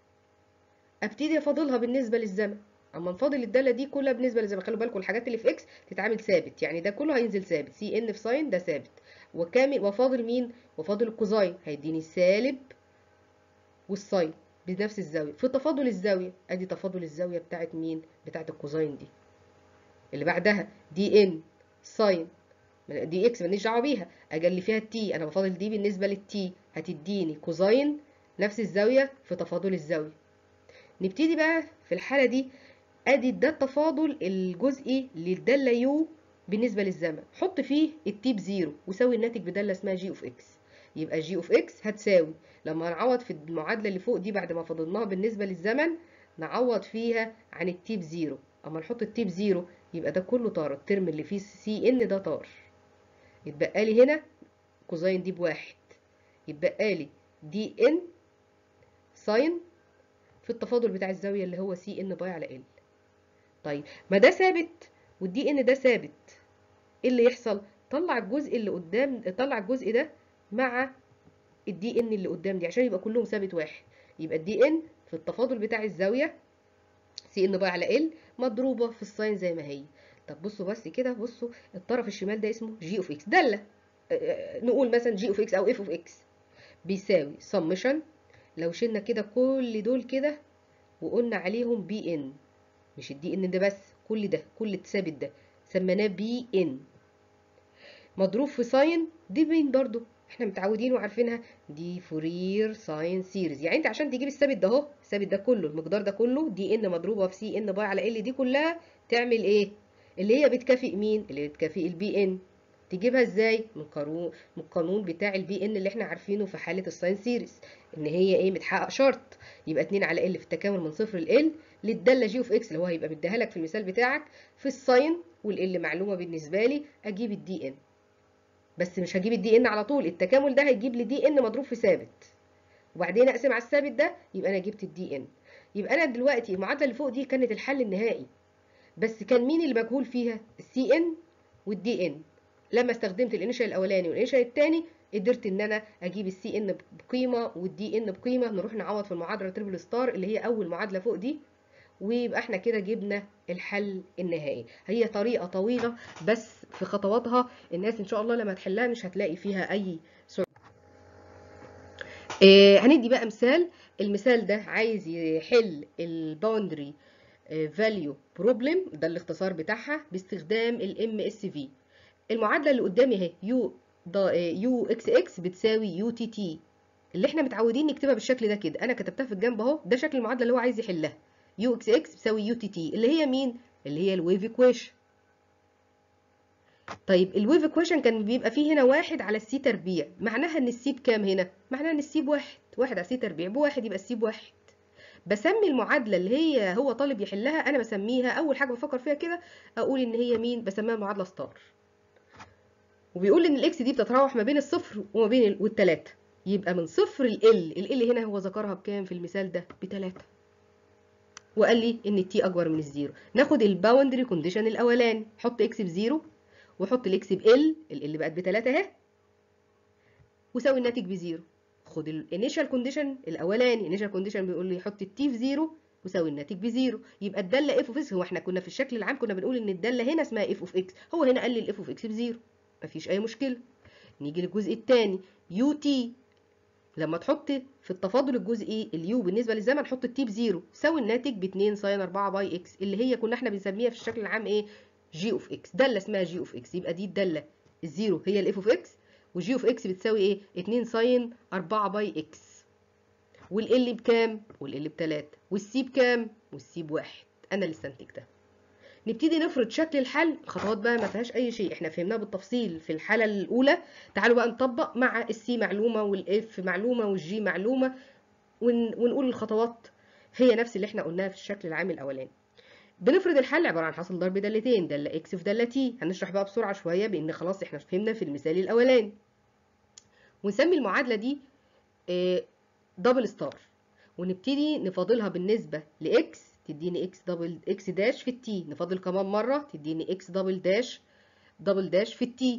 Speaker 1: ابتدي افاضلها بالنسبه للزمن اما نفاضل الداله دي كلها بالنسبه للزمن خلوا بالكم الحاجات اللي في اكس تتعامل ثابت يعني ده كله هينزل ثابت سي ان في ساين ده ثابت وكامل وفاضل مين وفاضل الكوزاين هيديني السالب والساين بنفس الزاويه في تفاضل الزاويه ادي تفاضل الزاويه بتاعت مين بتاعت الكوزاين دي اللي بعدها دي ان ساين دي اكس ماليش دعوه بيها اجي اللي فيها التي انا بفاضل دي بالنسبه للتي هتديني كوزاين نفس الزاويه في تفاضل الزاويه نبتدي بقى في الحاله دي ادي ده التفاضل الجزئي للداله يو بالنسبه للزمن حط فيه التي بزيرو وساوي الناتج بداله اسمها جي اوف اكس يبقى جي اوف اكس هتساوي لما نعوض في المعادله اللي فوق دي بعد ما فضلناها بالنسبه للزمن نعوض فيها عن التي بزيرو اما نحط التي بزيرو يبقى ده كله طار الترم اللي فيه سي ان ده طار يتبقى لي هنا كوزاين دي بواحد يتبقى لي دي ان ساين في التفاضل بتاع الزاوية اللي هو سي ان باي على ال طيب ما ده ثابت والدي ان ده ثابت ايه اللي يحصل طلع الجزء اللي قدام طلع الجزء ده مع الدي ان اللي قدام دي عشان يبقى كلهم ثابت واحد يبقى الدي ان في التفاضل بتاع الزاوية سي ان باي على ال مضروبة في الساين زي ما هي طب بصوا بس كده بصوا الطرف الشمال ده اسمه جي اوف اكس داله نقول مثلا جي اوف اكس او اف اوف اكس بيساوي سمشن لو شلنا كده كل دول كده وقلنا عليهم بي ان مش الدي ان ده بس كل ده كل الثابت ده سميناه بي ان مضروب في ساين دي بين برضو احنا متعودين وعارفينها دي فورير ساين سيريز يعني انت عشان تجيب الثابت ده اهو الثابت ده كله المقدار ده كله دي ان مضروبه في سي ان باي على ال دي كلها تعمل ايه اللي هي بتكافئ مين اللي بتكافئ البي ان تجيبها ازاي من قانون من القانون بتاع البي ان اللي احنا عارفينه في حاله الساين سيريز ان هي ايه متحقق شرط يبقى 2 على ال في التكامل من صفر ل ال للداله جي اوف اكس اللي هو هيبقى مديها لك في المثال بتاعك في الساين والال معلومه بالنسبه لي اجيب الدي ان بس مش هجيب الدي ان على طول التكامل ده هيجيب لي دي ان مضروب في ثابت وبعدين اقسم على الثابت ده يبقى انا جبت الدي ان يبقى انا دلوقتي المعادله اللي فوق دي كانت الحل النهائي بس كان مين اللي مجهول فيها السي ان والدي ان لما استخدمت الانيشال الاولاني والانيشال الثاني قدرت ان انا اجيب السي ان بقيمه والدي ان بقيمه نروح نعوض في المعادله تريبل ستار اللي هي اول معادله فوق دي ويبقى احنا كده جبنا الحل النهائي هي طريقه طويله بس في خطواتها الناس ان شاء الله لما تحلها مش هتلاقي فيها اي صعوبه آه هندي بقى مثال المثال ده عايز يحل الباوندري فاليو بروبلم ده الاختصار بتاعها باستخدام الام اس في المعادله اللي قدامي اهي يو يو اكس اكس بتساوي يو تي تي اللي احنا متعودين نكتبها بالشكل ده كده انا كتبتها في الجنب اهو ده شكل المعادله اللي هو عايز يحلها يو اكس اكس بتساوي يو تي تي اللي هي مين اللي هي الويف ايكويشن طيب الويف ايكويشن كان بيبقى فيه هنا واحد على السي تربيع معناها ان السي بكام هنا معناها ان السي بواحد واحد على السي تربيع بواحد يبقى السي بواحد بسمي المعادله اللي هي هو طالب يحلها انا بسميها اول حاجه بفكر فيها كده اقول ان هي مين بسميها المعادله ستار وبيقول ان الاكس دي بتتراوح ما بين الصفر وما بين والتلاته يبقى من صفر ال ال ال هنا هو ذكرها بكام في المثال ده بتلاته وقال لي ان التي اكبر من الزيرو ناخد الباوندري كونديشن الاولاني حط اكس بزيرو وحط الاكس ب ال ال بقت بتلاته اهي وساوي الناتج بزيرو خد الانيشال كونديشن الاولاني الانيشال كونديشن بيقول لي حط التي في زيرو وساوي الناتج بزيرو يبقى الداله اف اوف اكس هو احنا كنا في الشكل العام كنا بنقول ان الداله هنا اسمها اف اوف اكس هو هنا قال لي الاف اوف اكس بزيرو مفيش اي مشكله نيجي للجزء الثاني يو تي لما تحط في التفاضل الجزئي اليو بالنسبه للزمن حط التي بزيرو ساوي الناتج ب 2 ساين 4 باي اكس اللي هي كنا احنا بنسميها في الشكل العام ايه جي اوف اكس داله اسمها جي اوف اكس يبقى دي الداله الزيرو هي الاف اوف اكس وجي اوف اكس بتساوي ايه 2 ساين 4 باي اكس والال بكام والال بتلاتة والسي بكام والسي بواحد انا اللي استنتجتها نبتدي نفرض شكل الحل الخطوات بقى ما فيهاش اي شيء احنا فهمناها بالتفصيل في الحاله الاولى تعالوا بقى نطبق مع السي معلومه والاف معلومه والجي معلومه ون... ونقول الخطوات هي نفس اللي احنا قلناها في الشكل العام الاولاني بنفرض الحل عباره عن حاصل ضرب دالتين داله اكس في داله تي هنشرح بقى بسرعه شويه بان خلاص احنا فهمنا في المثال الاولاني ونسمي المعادله دي دبل ستار ونبتدي نفاضلها بالنسبه لاكس تديني اكس دبل اكس داش في التي نفاضل كمان مره تديني اكس دبل داش دبل داش في التي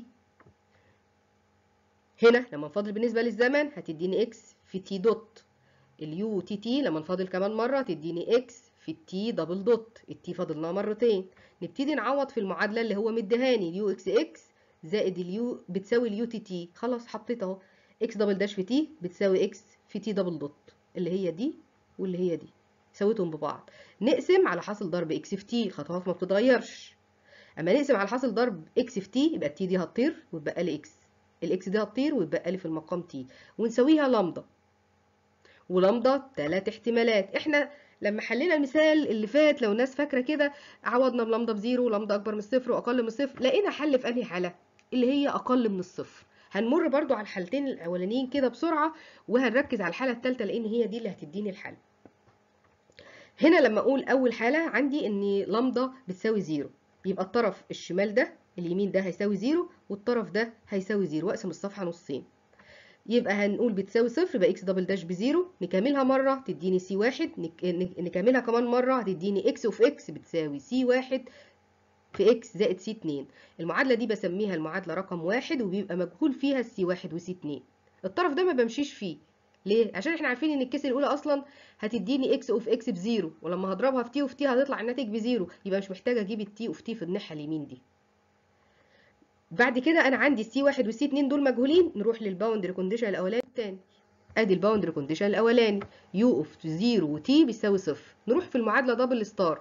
Speaker 1: هنا لما نفاضل بالنسبه للزمن هتديني اكس في تي دوت اليو تي تي لما نفاضل كمان مره تديني اكس في التي دبل دوت التي فاضلناها مرتين نبتدي نعوض في المعادله اللي هو مديهاني اليو اكس اكس زائد اليو بتساوي اليو تي تي خلاص حطيت اهو اكس دبل داش في تي بتساوي اكس في تي دبل دوت اللي هي دي واللي هي دي سويتهم ببعض نقسم على حاصل ضرب اكس في تي خطوات ما بتتغيرش اما نقسم على حاصل ضرب اكس في تي يبقى التي دي هتطير ويتبقى لي اكس الاكس دي هتطير ويتبقى لي في المقام تي ونسويها لامدا ولامدا ثلاث احتمالات احنا لما حلينا المثال اللي فات لو الناس فاكره كده عوضنا بلامدا بزيرو ولامدا اكبر من الصفر واقل من الصفر لقينا حل في انهي حاله اللي هي اقل من الصفر هنمر برضو على الحالتين الاولانيين كده بسرعه وهنركز على الحاله الثالثه لان هي دي اللي هتديني الحل هنا لما اقول اول حاله عندي ان لامدا بتساوي زيرو يبقى الطرف الشمال ده اليمين ده هيساوي زيرو والطرف ده هيساوي زيرو واقسم الصفحه نصين يبقى هنقول بتساوي صفر يبقى اكس دبل داش بزيرو نكملها مره تديني سي واحد نك... نكملها كمان مره هتديني اكس اوف اكس بتساوي سي واحد في اكس زائد سي اتنين المعادله دي بسميها المعادله رقم واحد وبيبقى مجهول فيها السي واحد وسي اتنين الطرف ده ما بمشيش فيه ليه؟ عشان احنا عارفين ان الكيس الاولى اصلا هتديني اكس اوف اكس بزيرو ولما هضربها في تي اوف تي هتطلع الناتج بزيرو يبقى مش محتاجه اجيب التي اوف تي في الناحيه اليمين دي بعد كده انا عندي السي واحد والسي اتنين دول مجهولين نروح للباوندري كونديشن الاولاني التاني ادي الباوندري كونديشن الاولاني يو اوف زيرو وتي بيساوي صفر نروح في المعادله دبل ستار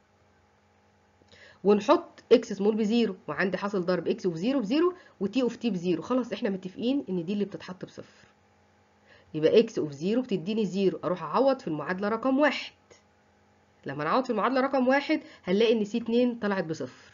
Speaker 1: ونحط اكس سمول بزيرو وعندي حاصل ضرب اكس اوف زيرو بزيرو وتي اوف تي بزيرو خلاص احنا متفقين ان دي اللي بتتحط بصفر يبقى اكس اوف زيرو بتديني زيرو اروح اعوض في المعادله رقم واحد لما نعوض في المعادله رقم واحد هنلاقي ان سي اتنين طلعت بصفر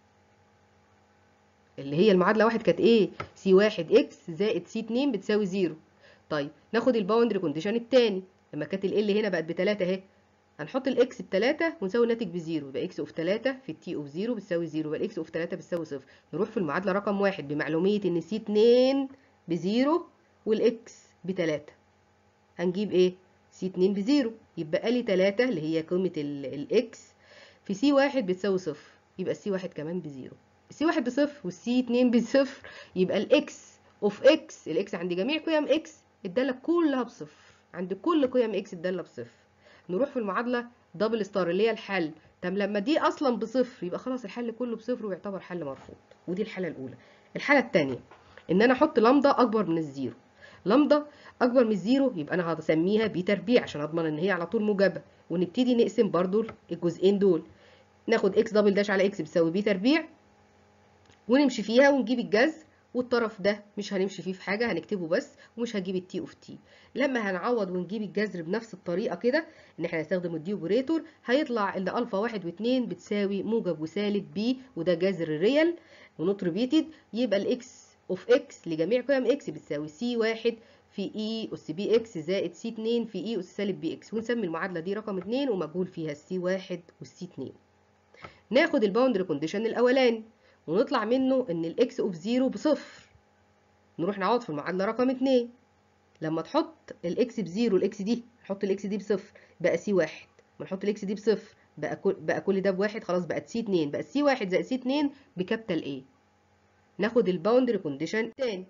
Speaker 1: اللي هي المعادله واحد كانت ايه سي واحد اكس زائد سي اتنين بتساوي زيرو طيب ناخد الباوندري كونديشن التاني لما كانت ال هنا بقت بتلاتة اهي هنحط الاكس بتلاتة ونساوي الناتج بزيرو يبقى اكس اوف تلاتة في التي اوف زيرو بتساوي زيرو يبقى الاكس اوف تلاتة بتساوي صفر نروح في المعادلة رقم واحد بمعلومية ان سي اتنين بزيرو والاكس بتلاتة هنجيب ايه سي اتنين بزيرو يبقى لي تلاتة اللي هي قيمة الاكس في سي واحد بتساوي صفر يبقى السي واحد كمان بزيرو السي واحد بصفر والسي اتنين بصفر يبقى الاكس اوف اكس الاكس عند جميع قيم اكس الدالة كلها بصفر عند كل قيم اكس الدالة بصفر نروح في المعادلة دبل ستار اللي هي الحل طب لما دي اصلا بصفر يبقى خلاص الحل كله بصفر ويعتبر حل مرفوض ودي الحالة الاولى الحالة الثانية ان انا احط لامدا اكبر من الزيرو لامدا اكبر من الزيرو يبقى انا هسميها بي تربيع عشان اضمن ان هي على طول موجبه ونبتدي نقسم برضو الجزئين دول ناخد اكس دبل داش على اكس بتساوي بي تربيع ونمشي فيها ونجيب الجذر والطرف ده مش هنمشي فيه في حاجة هنكتبه بس ومش هجيب التي اوف تي لما هنعوض ونجيب الجذر بنفس الطريقة كده ان احنا هنستخدم الدي اوبريتور هيطلع ان الفا واحد واتنين بتساوي موجب وسالب بي وده جذر ريال ونوت ريبيتد يبقى الاكس اوف اكس لجميع قيم اكس بتساوي سي واحد في اي اس بي اكس زائد سي 2 في اي اس سالب بي اكس ونسمي المعادله دي رقم 2 ومجهول فيها السي 1 والسي 2 ناخد الباوندري كونديشن الاولاني ونطلع منه ان الاكس اوف 0 بصفر نروح نعوض في المعادله رقم 2 لما تحط الاكس بزيرو الاكس دي نحط الاكس دي بصفر بقى سي 1 ما نحط الاكس دي بصفر بقى كل بقى كل ده بواحد خلاص بقت سي 2 بقت سي 1 زائد سي 2 بكابيتال ايه ناخد الباوندري كونديشن تاني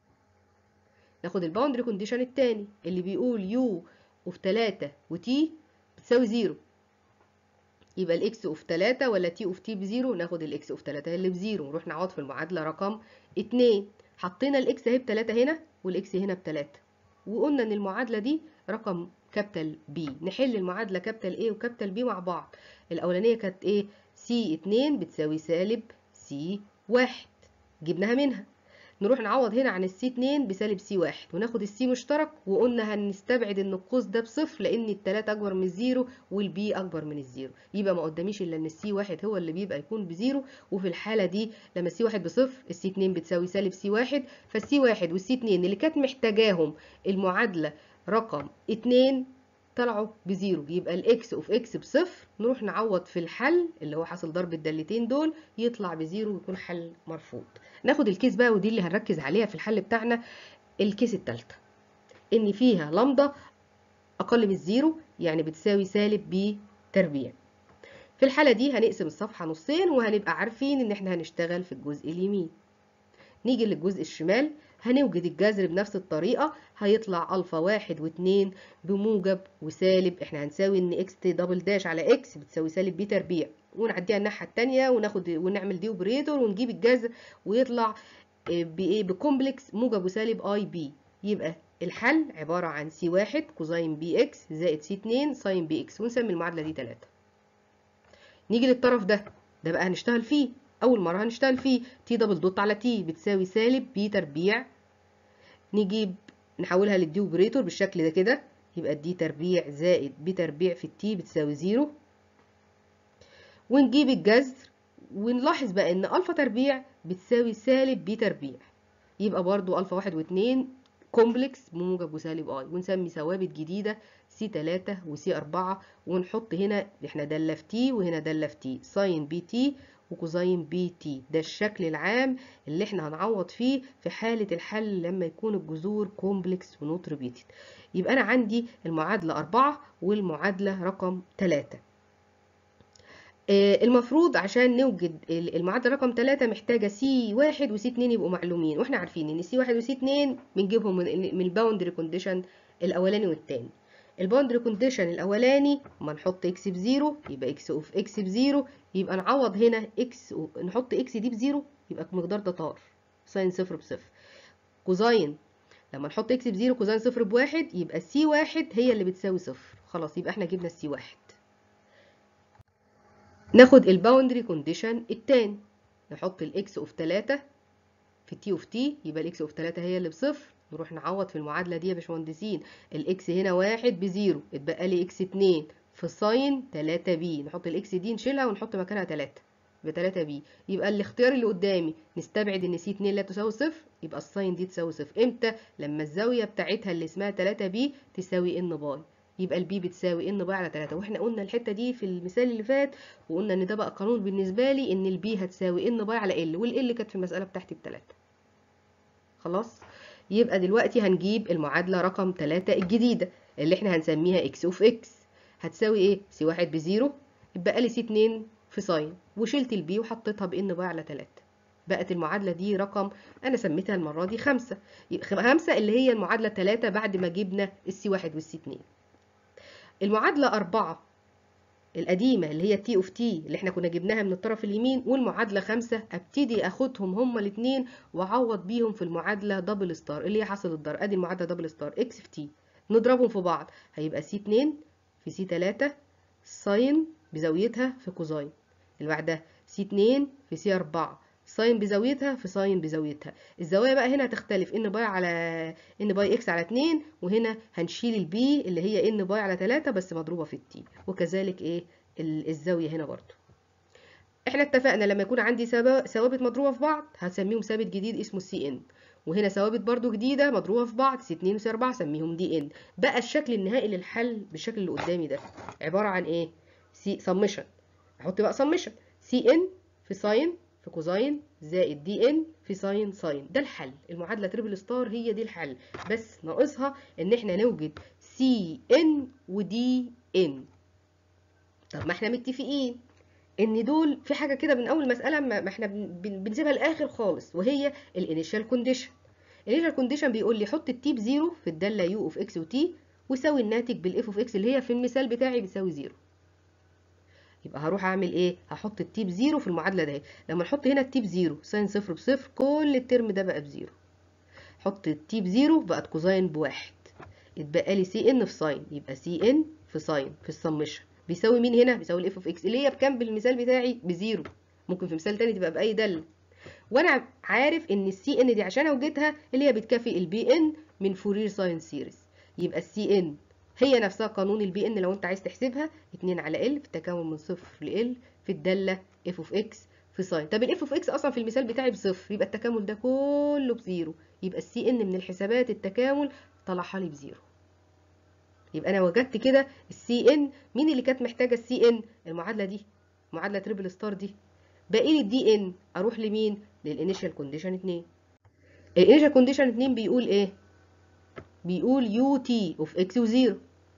Speaker 1: ناخد الباوندري كونديشن التاني اللي بيقول يو اوف 3 وتي بتساوي 0 يبقى الاكس اوف 3 ولا تي اوف تي بزيرو ناخد الاكس اوف 3 اللي بزيرو نروح نعوض في المعادله رقم 2 حطينا الاكس اهي ب 3 هنا والاكس هنا ب 3 وقلنا ان المعادله دي رقم كابيتال بي نحل المعادله كابيتال ايه وكابيتال بي مع بعض الاولانيه كانت ايه سي 2 بتساوي سالب سي 1 جبناها منها نروح نعوض هنا عن السي 2 بسالب سي 1 وناخد السي مشترك وقلنا هنستبعد ان القوس ده بصفر لان التلاتة اكبر من الزيرو والبي اكبر من الزيرو يبقى ما قداميش الا ان السي 1 هو اللي بيبقى يكون بزيرو وفي الحاله دي لما السي 1 بصفر السي 2 بتساوي سالب سي 1 فالسي 1 والسي 2 اللي كانت محتاجاهم المعادله رقم 2 طلعوا بزيرو يبقى الاكس اوف اكس بصفر نروح نعوض في الحل اللي هو حاصل ضرب الدالتين دول يطلع بزيرو ويكون حل مرفوض ناخد الكيس بقى ودي اللي هنركز عليها في الحل بتاعنا الكيس التالتة ان فيها لمدة اقل من الزيرو يعني بتساوي سالب ب تربيع في الحالة دي هنقسم الصفحة نصين وهنبقى عارفين ان احنا هنشتغل في الجزء اليمين نيجي للجزء الشمال هنوجد الجذر بنفس الطريقة هيطلع ألفا واحد واتنين بموجب وسالب احنا هنساوي ان اكس دبل داش على اكس بتساوي سالب بي تربيع ونعديها الناحية التانية وناخد ونعمل دي اوبريتور ونجيب الجذر ويطلع بايه بكومبلكس موجب وسالب اي بي يبقى الحل عبارة عن سي واحد كوزين بي اكس زائد سي اتنين ساين بي اكس ونسمي المعادلة دي تلاتة نيجي للطرف ده ده بقى هنشتغل فيه أول مرة هنشتغل فيه تي دبل دوت على تي بتساوي سالب بي تربيع نجيب نحولها للدي اوبريتور بالشكل ده كده يبقى دي تربيع زائد بي تربيع في التي بتساوي زيرو ونجيب الجذر ونلاحظ بقى ان الفا تربيع بتساوي سالب بي تربيع يبقى برضو الفا واحد واتنين كومبلكس بموجب وسالب اي ونسمي ثوابت جديدة سي تلاتة وسي أربعة ونحط هنا احنا دالة في تي وهنا دالة في تي ساين بي تي وكوزين بي تي ده الشكل العام اللي احنا هنعوض فيه في حالة الحل لما يكون الجذور كومبلكس ونوت ريبيتد يبقى أنا عندي المعادلة أربعة والمعادلة رقم تلاتة المفروض عشان نوجد المعادلة رقم 3 محتاجة سي واحد وسي 2 يبقوا معلومين واحنا عارفين ان سي واحد وسي 2 بنجيبهم من الباوندري كونديشن الاولاني والتاني الباوندري كونديشن الاولاني ما نحط اكس بزيرو يبقى اكس اوف اكس بزيرو يبقى نعوض هنا اكس نحط اكس دي بزيرو يبقى المقدار ده طار ساين صفر بصفر كوزاين لما نحط اكس بزيرو كوزاين صفر بواحد يبقى السي واحد هي اللي بتساوي صفر خلاص يبقى احنا جبنا السي واحد ناخد الباوندري كونديشن التاني نحط الاكس اوف 3 في تي اوف تي يبقى الاكس اوف 3 هي اللي بصفر نروح نعوض في المعادله دي يا باشمهندسين الاكس هنا واحد بزيرو اتبقى لي اكس 2 في ساين 3 بي نحط الاكس دي نشيلها ونحط مكانها 3 يبقى 3 بي يبقى الاختيار اللي قدامي نستبعد ان سي 2 لا تساوي صفر يبقى الساين دي تساوي صفر امتى لما الزاويه بتاعتها اللي اسمها 3 بي تساوي ان باي يبقى البي بتساوي ان باي على 3 واحنا قلنا الحته دي في المثال اللي فات وقلنا ان ده بقى قانون بالنسبه لي ان البي هتساوي ان باي على ال والال كانت في المساله بتاعتي ب 3 خلاص يبقى دلوقتي هنجيب المعادله رقم 3 الجديده اللي احنا هنسميها اكس اوف اكس هتساوي ايه سي 1 بزيرو يبقى لي سي 2 في ساين وشلت البي وحطيتها بان باي على 3 بقت المعادلة دي رقم أنا سميتها المرة دي خمسة خمسة اللي هي المعادلة 3 بعد ما جبنا السي 1 والسي 2 المعادلة أربعة القديمة اللي هي تي اوف تي اللي احنا كنا جبناها من الطرف اليمين والمعادلة خمسة ابتدي اخدهم هما الاتنين واعوض بيهم في المعادلة دبل ستار اللي هي حاصل الضرب ادي المعادلة دبل ستار اكس في تي نضربهم في بعض هيبقى سي اتنين في سي تلاتة ساين بزاويتها في كوزاين اللي بعدها سي اتنين في سي أربعة ساين بزاويتها في ساين بزاويتها الزوايا بقى هنا هتختلف ان باي على ان باي اكس على 2 وهنا هنشيل البي اللي هي ان باي على 3 بس مضروبه في التي وكذلك ايه الزاويه هنا برضو احنا اتفقنا لما يكون عندي ثوابت مضروبه في بعض هسميهم ثابت جديد اسمه السي ان وهنا ثوابت برضو جديده مضروبه في بعض سي 2 وسي 4 سميهم دي ان بقى الشكل النهائي للحل بالشكل اللي قدامي ده عباره عن ايه سي سمشن احط بقى سمشن سي ان في ساين في كوزاين زائد دي ان في ساين ساين ده الحل المعادله تريبل ستار هي دي الحل بس ناقصها ان احنا نوجد سي ان ودي ان طب ما احنا متفقين ان دول في حاجه كده من اول مساله ما احنا بنسيبها الاخر خالص وهي الانيشال كونديشن الانيشال كونديشن بيقول لي حط التي بزيرو في الداله يو اوف اكس وتي وساوي الناتج بالاف اوف اكس اللي هي في المثال بتاعي بيساوي زيرو يبقى هروح اعمل ايه هحط التي بزيرو في المعادله ده لما نحط هنا التي بزيرو ساين صفر بصفر كل الترم ده بقى بزيرو حط التي بزيرو بقت كوزاين بواحد اتبقى لي سي ان في ساين يبقى سي ان في ساين في السمشن بيساوي مين هنا بيساوي الاف اوف اكس اللي هي بكام بالمثال بتاعي بزيرو ممكن في مثال تاني تبقى باي داله وانا عارف ان السي ان دي عشان اوجدها اللي هي بتكافئ البي ان من فورير ساين سيريز يبقى السي ان هي نفسها قانون البي ان لو انت عايز تحسبها 2 على ال في التكامل من صفر ل ال في الداله اف اوف اكس في ساين طب الاف اوف اكس اصلا في المثال بتاعي بصفر يبقى التكامل ده كله بزيرو يبقى السي ان من الحسابات التكامل طلعها لي بزيرو يبقى انا وجدت كده السي ان مين اللي كانت محتاجه السي ان المعادله دي معادله تريبل ستار دي باقي لي الدي ان اروح لمين للانيشال كونديشن 2 الانيشال كونديشن 2 بيقول ايه بيقول يو تي اوف اكس وزيرو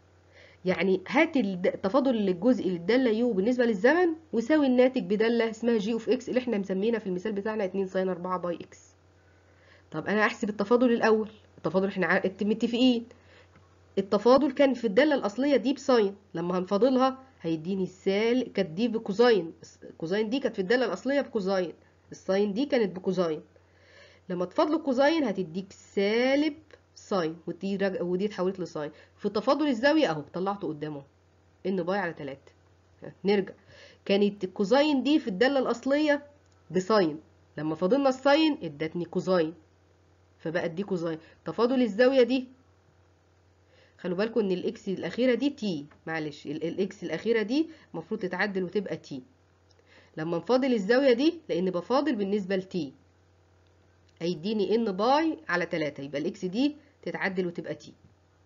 Speaker 1: يعني هات التفاضل للجزء للداله يو بالنسبه للزمن وساوي الناتج بداله اسمها جي اوف اكس اللي احنا مسمينها في المثال بتاعنا 2 ساين 4 باي اكس طب انا احسب التفاضل الاول التفاضل احنا متفقين التفاضل كان في الداله الاصليه دي بساين لما هنفاضلها هيديني السال كانت دي بكوزاين الكوزاين دي كانت في الداله الاصليه بكوزاين الساين دي كانت بكوزاين لما تفاضلوا الكوزاين هتديك سالب ساين ودي رج... ودي اتحولت لساين في تفاضل الزاويه اهو طلعته قدامه ان باي على 3 نرجع كانت الكوزاين دي في الداله الاصليه بساين لما فاضلنا الساين ادتني كوزاين فبقت دي كوزاين تفاضل الزاويه دي خلوا بالكم ان الاكس الاخيره دي تي معلش الاكس الاخيره دي المفروض تتعدل وتبقى تي لما نفاضل الزاويه دي لان بفاضل بالنسبه لتي هيديني ان باي على 3 يبقى الاكس دي تتعدل وتبقى تي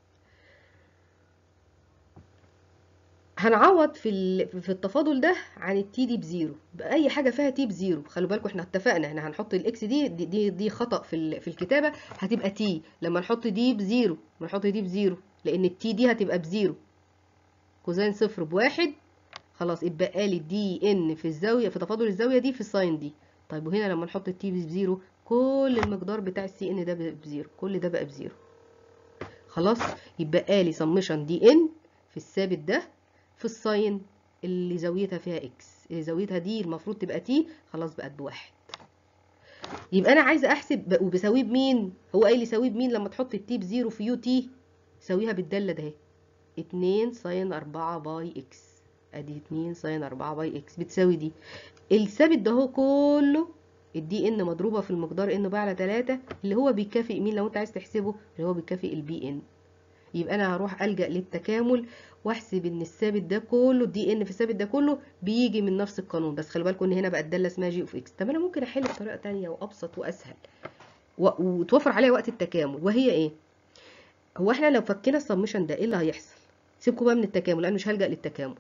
Speaker 1: هنعوض في في التفاضل ده عن التي دي بزيرو باي حاجه فيها تي بزيرو خلوا بالكم احنا اتفقنا احنا هنحط الاكس دي دي دي, دي خطا في في الكتابه هتبقى تي لما نحط دي بزيرو لما نحط دي بزيرو لان التي دي هتبقى بزيرو كوزين صفر بواحد خلاص اتبقى لي دي ان في الزاويه في تفاضل الزاويه دي في الساين دي طيب وهنا لما نحط التي بزيرو كل المقدار بتاع السي ان ده بزيرو كل ده بقى بزيرو خلاص يتبقى لي سمشن دي ان في الثابت ده في الساين اللي زاويتها فيها اكس اللي زاويتها دي المفروض تبقى تي خلاص بقت بواحد يبقى انا عايزه احسب وبساويه بمين هو قايل لي ساويه بمين لما تحط التي بزيرو في يو تي ساويها بالداله ده اهي 2 ساين 4 باي اكس ادي 2 ساين 4 باي اكس بتساوي دي الثابت ده هو كله الدي ان مضروبه في المقدار ان باي على 3 اللي هو بيكافئ مين لو انت عايز تحسبه اللي هو بيكافئ البي ان يبقى انا هروح الجا للتكامل واحسب ان الثابت ده كله الدي ان في الثابت ده كله بيجي من نفس القانون بس خلي بالكم ان هنا بقى الداله اسمها جي اوف اكس طب انا ممكن احل بطريقه ثانيه وابسط واسهل وتوفر عليا وقت التكامل وهي ايه هو احنا لو فكينا السمشن ده ايه اللي هيحصل سيبكم بقى من التكامل انا مش هلجا للتكامل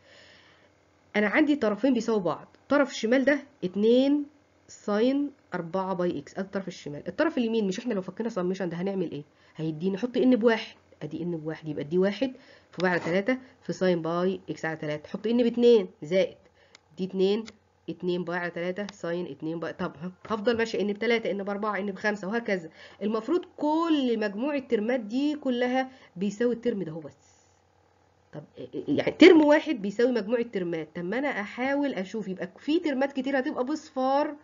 Speaker 1: انا عندي طرفين بيساووا بعض الطرف الشمال ده 2 ساين 4 باي اكس ادي الطرف الشمال الطرف اليمين مش احنا لو فكينا سمشن ده هنعمل ايه هيديني حط ان بواحد ادي ان بواحد يبقى دي واحد في باي على 3 في ساين باي اكس على 3 حط ان باتنين زائد دي 2 2 باي على 3 ساين 2 باي طب هفضل ماشي ان بتلاتة ان باربعة ان بخمسة وهكذا المفروض كل مجموع الترمات دي كلها بيساوي الترم ده هو بس طب يعني ترم واحد بيساوي مجموع الترمات طب ما انا احاول اشوف يبقى في ترمات كتير هتبقى بصفار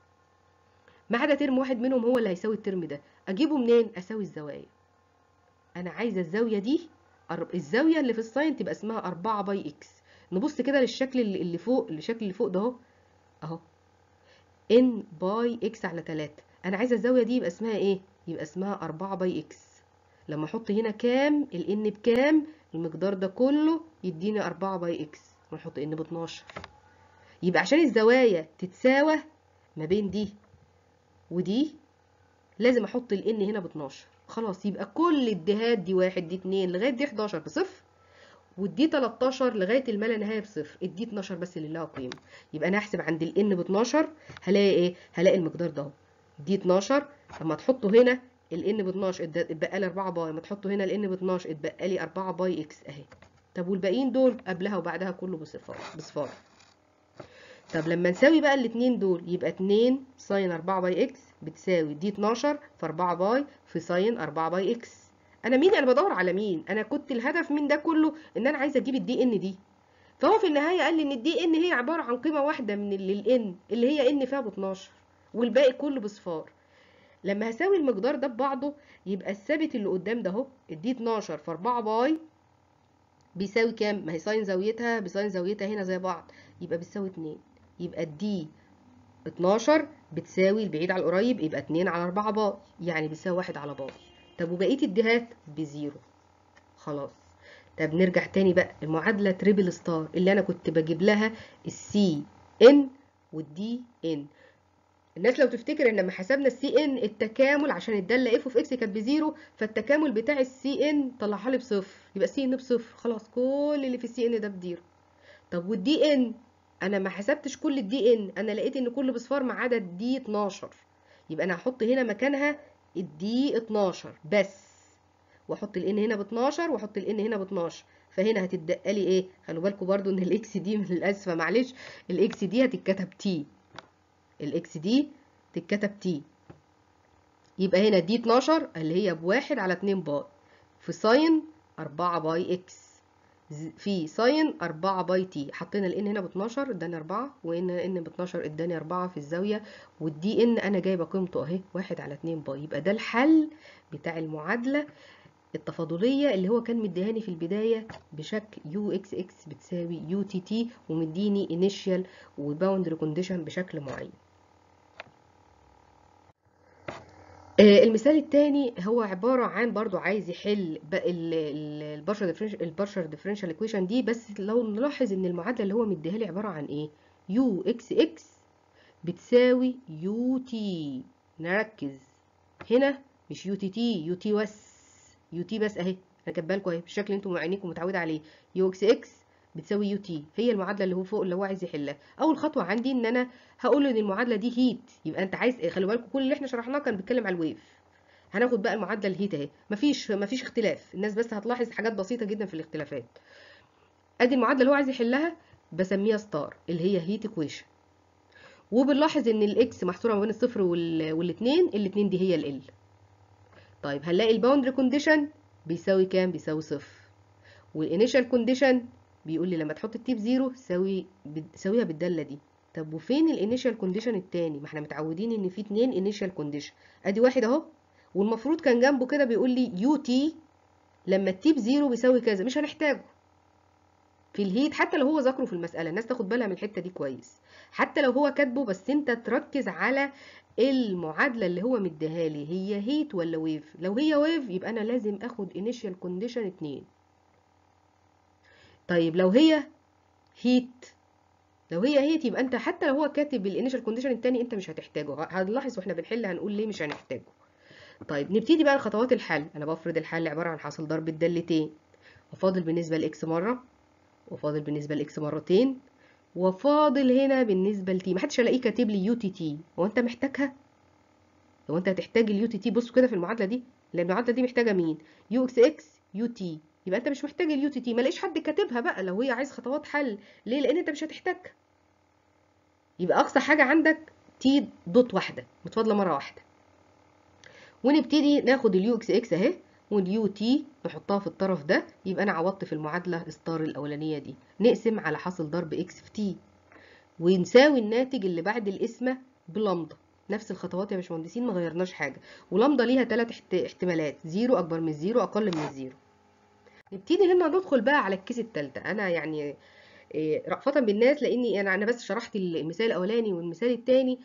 Speaker 1: ما عدا ترم واحد منهم هو اللي هيساوي الترم ده اجيبه منين اساوي الزوايا انا عايزه الزاويه دي الزاويه اللي في الساين تبقى اسمها 4 باي اكس نبص كده للشكل اللي فوق الشكل اللي فوق ده اهو اهو ان باي اكس على 3 انا عايزه الزاويه دي يبقى اسمها ايه يبقى اسمها 4 باي اكس لما احط هنا كام الان بكام المقدار ده كله يديني 4 باي اكس ونحط ان ب 12 يبقى عشان الزوايا تتساوى ما بين دي ودي لازم احط الان هنا ب 12 خلاص يبقى كل الدهات دي واحد دي اتنين لغايه دي 11 بصفر ودي 13 لغايه الما لا نهايه بصفر الدي 12 بس اللي لها قيمه يبقى انا هحسب عند الان ب 12 هلاقي ايه هلاقي المقدار ده دي 12 لما تحطه هنا الان ب 12 اتبقى لي 4 باي لما تحطه هنا الان ب 12 اتبقى لي 4 باي اكس اهي طب والباقيين دول قبلها وبعدها كله بصفار بصفار طب لما نساوي بقى الاثنين دول يبقى 2 ساين 4 باي اكس بتساوي دي 12 في 4 باي في ساين 4 باي اكس انا مين انا بدور على مين انا كنت الهدف من ده كله ان انا عايزه اجيب الدي ان دي فهو في النهايه قال لي ان الدي ان هي عباره عن قيمه واحده من الان اللي هي ان فيها ب 12 والباقي كله بصفار لما هساوي المقدار ده ببعضه يبقى الثابت اللي قدام ده اهو الدي 12 في 4 باي بيساوي كام ما هي ساين زاويتها بساين زاويتها هنا زي بعض يبقى بتساوي 2 يبقى الدي 12 بتساوي البعيد على القريب يبقى 2 على 4 باي يعني بيساوي 1 على باي طب وبقيه الدهات بزيرو خلاص طب نرجع تاني بقى المعادله تريبل ستار اللي انا كنت بجيب لها السي ان والدي ان الناس لو تفتكر ان لما حسبنا السي ان التكامل عشان الداله اف اوف اكس كانت بزيرو فالتكامل بتاع السي ان طلعها لي بصفر يبقى السي ان بصفر خلاص كل اللي في السي ان ده بزيرو طب والدي ان انا ما حسبتش كل الدي ان انا لقيت ان كل بصفار ما عدا الدي 12 يبقى انا هحط هنا مكانها الدي 12 بس واحط الان هنا ب 12 واحط الان هنا ب 12 فهنا هتتبقى لي ايه خلوا بالكم برضو ان الاكس دي من الاسفه معلش الاكس دي هتتكتب تي الاكس دي تتكتب تي يبقى هنا دي 12 اللي هي بواحد على 2 باي في ساين 4 باي اكس في ساين 4 باي تي حطينا الان هنا ب 12 اداني 4 وان ان ب 12 اداني 4 في الزاويه والدي ان انا جايبه قيمته اهي 1 على 2 باي يبقى ده الحل بتاع المعادله التفاضليه اللي هو كان مديهاني في البدايه بشكل يو اكس اكس بتساوي يو تي تي ومديني انيشال وباوندري كونديشن بشكل معين المثال الثاني هو عبارة عن برضو عايز يحل البارشر ديفرنشال البارشر ديفرنشال ايكويشن دي بس لو نلاحظ ان المعادلة اللي هو مديها لي عبارة عن ايه يو اكس اكس بتساوي يو تي نركز هنا مش يو تي تي يو تي بس يو تي بس اهي انا كاتبه لكم اهي بالشكل اللي انتم عينيكم متعوده عليه يو اكس اكس بتساوي يو تي هي المعادله اللي هو فوق اللي هو عايز يحلها اول خطوه عندي ان انا هقول ان المعادله دي هيت يبقى انت عايز خلي بالكم كل اللي احنا شرحناه كان بيتكلم على الويف هناخد بقى المعادله الهيت اهي مفيش مفيش اختلاف الناس بس هتلاحظ حاجات بسيطه جدا في الاختلافات ادي المعادله اللي هو عايز يحلها بسميها ستار اللي هي هيت ايكويشن وبنلاحظ ان الاكس محصوره ما بين الصفر والاثنين الاثنين دي هي ال طيب هنلاقي الباوندري كونديشن بيساوي كام بيساوي صفر والانيشال كونديشن بيقول لي لما تحط التي بزيرو ساوي ساويها بالداله دي طب وفين الانيشال كونديشن التاني ما احنا متعودين ان في اتنين انيشال كونديشن ادي واحد اهو والمفروض كان جنبه كده بيقول لي يو تي لما التي بزيرو بيساوي كذا مش هنحتاجه في الهيت حتى لو هو ذاكره في المساله الناس تاخد بالها من الحته دي كويس حتى لو هو كاتبه بس انت تركز على المعادله اللي هو مديها لي هي هيت ولا ويف لو هي ويف يبقى انا لازم اخد انيشال كونديشن اتنين طيب لو هي هيت لو هي هيت يبقى انت حتى لو هو كاتب الانيشال كونديشن التاني انت مش هتحتاجه هنلاحظ واحنا بنحل هنقول ليه مش هنحتاجه طيب نبتدي بقى خطوات الحل انا بفرض الحل عباره عن حاصل ضرب الدالتين وفاضل بالنسبه لاكس مره وفاضل بالنسبه لاكس مرتين وفاضل هنا بالنسبه لتي محدش هلاقيه كاتب لي يو تي تي هو انت محتاجها لو انت هتحتاج اليو تي تي بصوا كده في المعادله دي لان المعادله دي محتاجه مين يو اكس اكس يو تي يبقى انت مش محتاج اليو تي تي ما لاقيش حد كاتبها بقى لو هي عايز خطوات حل ليه لان انت مش هتحتاجها يبقى اقصى حاجه عندك تي دوت واحده متفاضله مره واحده ونبتدي ناخد اليو اكس اكس اهي واليو تي نحطها في الطرف ده يبقى انا عوضت في المعادله ستار الاولانيه دي نقسم على حاصل ضرب اكس في تي ونساوي الناتج اللي بعد القسمه بلمضه نفس الخطوات يا باشمهندسين ما غيرناش حاجه ولمضه ليها ثلاث احتمالات زيرو اكبر من الزيرو اقل من الزيرو نبتدي هنا ندخل بقى على الكيس الثالثه انا يعني رأفة بالناس لاني انا انا بس شرحت المثال الاولاني والمثال الثاني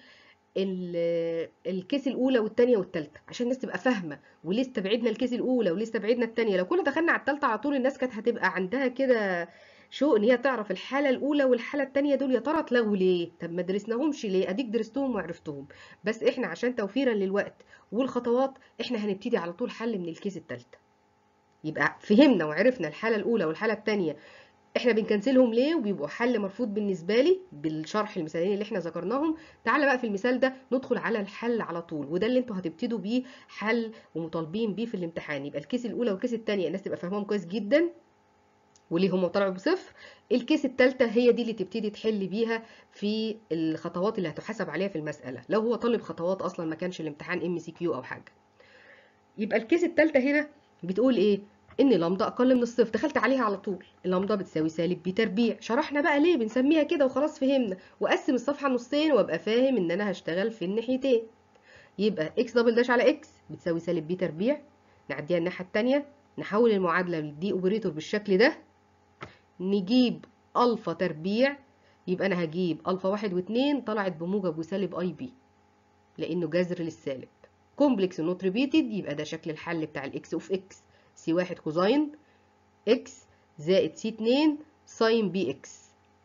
Speaker 1: ال- الكيس الاولى والثانيه والثالثه عشان الناس تبقى فاهمه وليه استبعدنا الكيس الاولى وليه استبعدنا الثانيه لو كنا دخلنا على الثالثه على طول الناس كانت هتبقى عندها كده شوق ان هي تعرف الحاله الاولى والحاله الثانيه دول يا ترى اتلغوا ليه طب ما درسناهمش ليه اديك درستهم وعرفتهم بس احنا عشان توفيرا للوقت والخطوات احنا هنبتدي على طول حل من الكيس الثالثه يبقى فهمنا وعرفنا الحاله الاولى والحاله الثانيه احنا بنكنسلهم ليه وبيبقوا حل مرفوض بالنسبه لي بالشرح المثالين اللي احنا ذكرناهم تعالى بقى في المثال ده ندخل على الحل على طول وده اللي انتوا هتبتدوا بيه حل ومطالبين بيه في الامتحان يبقى الكيس الاولى والكيس الثانيه الناس تبقى فاهمهم كويس جدا وليه هم طلعوا بصفر الكيس الثالثه هي دي اللي تبتدي تحل بيها في الخطوات اللي هتحاسب عليها في المساله لو هو طالب خطوات اصلا ما كانش الامتحان ام سي كيو او حاجه يبقى الكيس الثالثه هنا بتقول ايه ان لامدا اقل من الصفر دخلت عليها على طول اللامدا بتساوي سالب بي تربيع شرحنا بقى ليه بنسميها كده وخلاص فهمنا واقسم الصفحه نصين وابقى فاهم ان انا هشتغل في الناحيتين يبقى اكس دبل داش على اكس بتساوي سالب بي تربيع نعديها الناحيه الثانيه نحول المعادله للدي اوبريتور بالشكل ده نجيب الفا تربيع يبقى انا هجيب الفا واحد واتنين طلعت بموجب وسالب اي بي لانه جذر للسالب كومبلكس نوت ريبيتد يبقى ده شكل الحل بتاع الاكس اوف اكس سي واحد كوزاين اكس زائد سي اتنين ساين بي اكس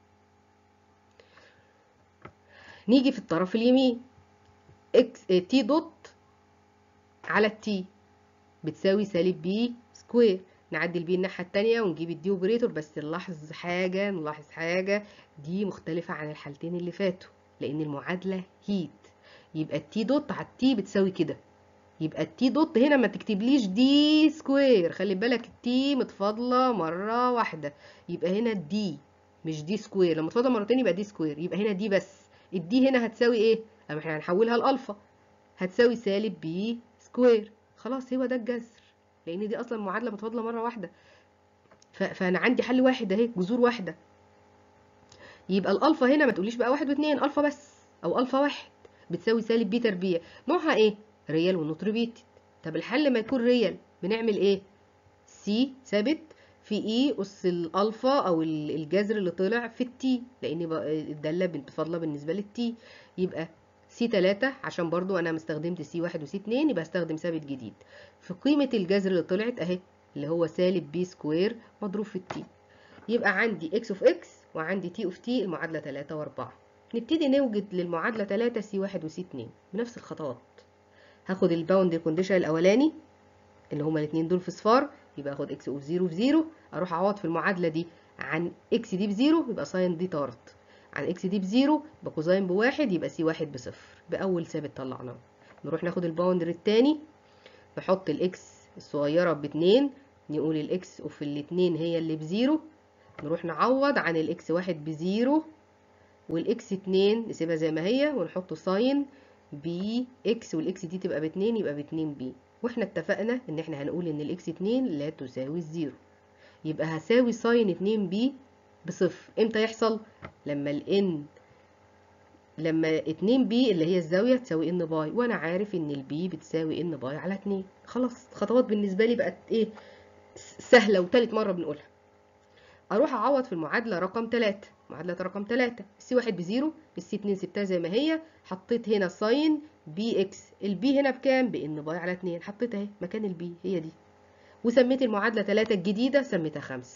Speaker 1: نيجي في الطرف اليمين اكس تي دوت على التي بتساوي سالب بي سكوير نعدي البي الناحية التانية ونجيب الدي اوبريتور بس نلاحظ حاجة نلاحظ حاجة دي مختلفة عن الحالتين اللي فاتوا لأن المعادلة هيت يبقى التي دوت على التي بتساوي كده يبقى التي دوت هنا ما تكتبليش دي سكوير خلي بالك التي متفاضلة مرة واحدة يبقى هنا دي مش دي سكوير لما تفاضل مرتين يبقى دي سكوير يبقى هنا دي بس الدي هنا هتساوي ايه؟ اما احنا هنحولها لالفا هتساوي سالب بي سكوير خلاص هو ده الجذر لان دي اصلا معادله متفاضله مره واحده فانا عندي حل واحد اهي جذور واحده يبقى الالفا هنا ما تقوليش بقى واحد واثنين الفا بس او الفا واحد بتساوي سالب بي تربيع نوعها ايه ريال ونوت ريبيتد طب الحل ما يكون ريال بنعمل ايه سي ثابت في اي اس الالفا او الجذر اللي طلع في التي لان الداله متفاضله بالنسبه للتي يبقى سي 3 عشان برضو انا مستخدمت سي 1 وسي 2 يبقى استخدم ثابت جديد في قيمه الجذر اللي طلعت اهي اللي هو سالب بي سكوير مضروب في التي يبقى عندي اكس اوف اكس وعندي تي اوف تي المعادله 3 و4 نبتدي نوجد للمعادله 3 سي 1 وسي 2 بنفس الخطوات هاخد الباوند كونديشن الاولاني اللي هما الاثنين دول في صفار يبقى اخد اكس اوف 0 في 0 اروح اعوض في المعادله دي عن اكس دي بزيرو يبقى ساين دي طارت عن اكس دي بزيرو يبقى كوزاين بواحد يبقى سي واحد بصفر باول ثابت طلعناه نروح ناخد الباوندر التاني نحط الاكس الصغيره باتنين نقول الاكس اوف الاتنين هي اللي بزيرو نروح نعوض عن الاكس واحد بزيرو والاكس اتنين نسيبها زي ما هي ونحط ساين بي اكس والاكس دي تبقى باتنين يبقى باتنين بي واحنا اتفقنا ان احنا هنقول ان الاكس اتنين لا تساوي الزيرو يبقى هساوي ساين اتنين بي بصفر امتى يحصل لما الان لما 2 بي اللي هي الزاويه تساوي ان باي وانا عارف ان البي بتساوي ان باي على 2 خلاص الخطوات بالنسبه لي بقت ايه سهله وتالت مره بنقولها اروح اعوض في المعادله رقم 3 معادله رقم 3 السي 1 بزيرو السي 2 سبتها زي ما هي حطيت هنا ساين بي اكس البي هنا بكام بان باي على 2 حطيتها اهي مكان البي هي دي وسميت المعادله 3 الجديده سميتها 5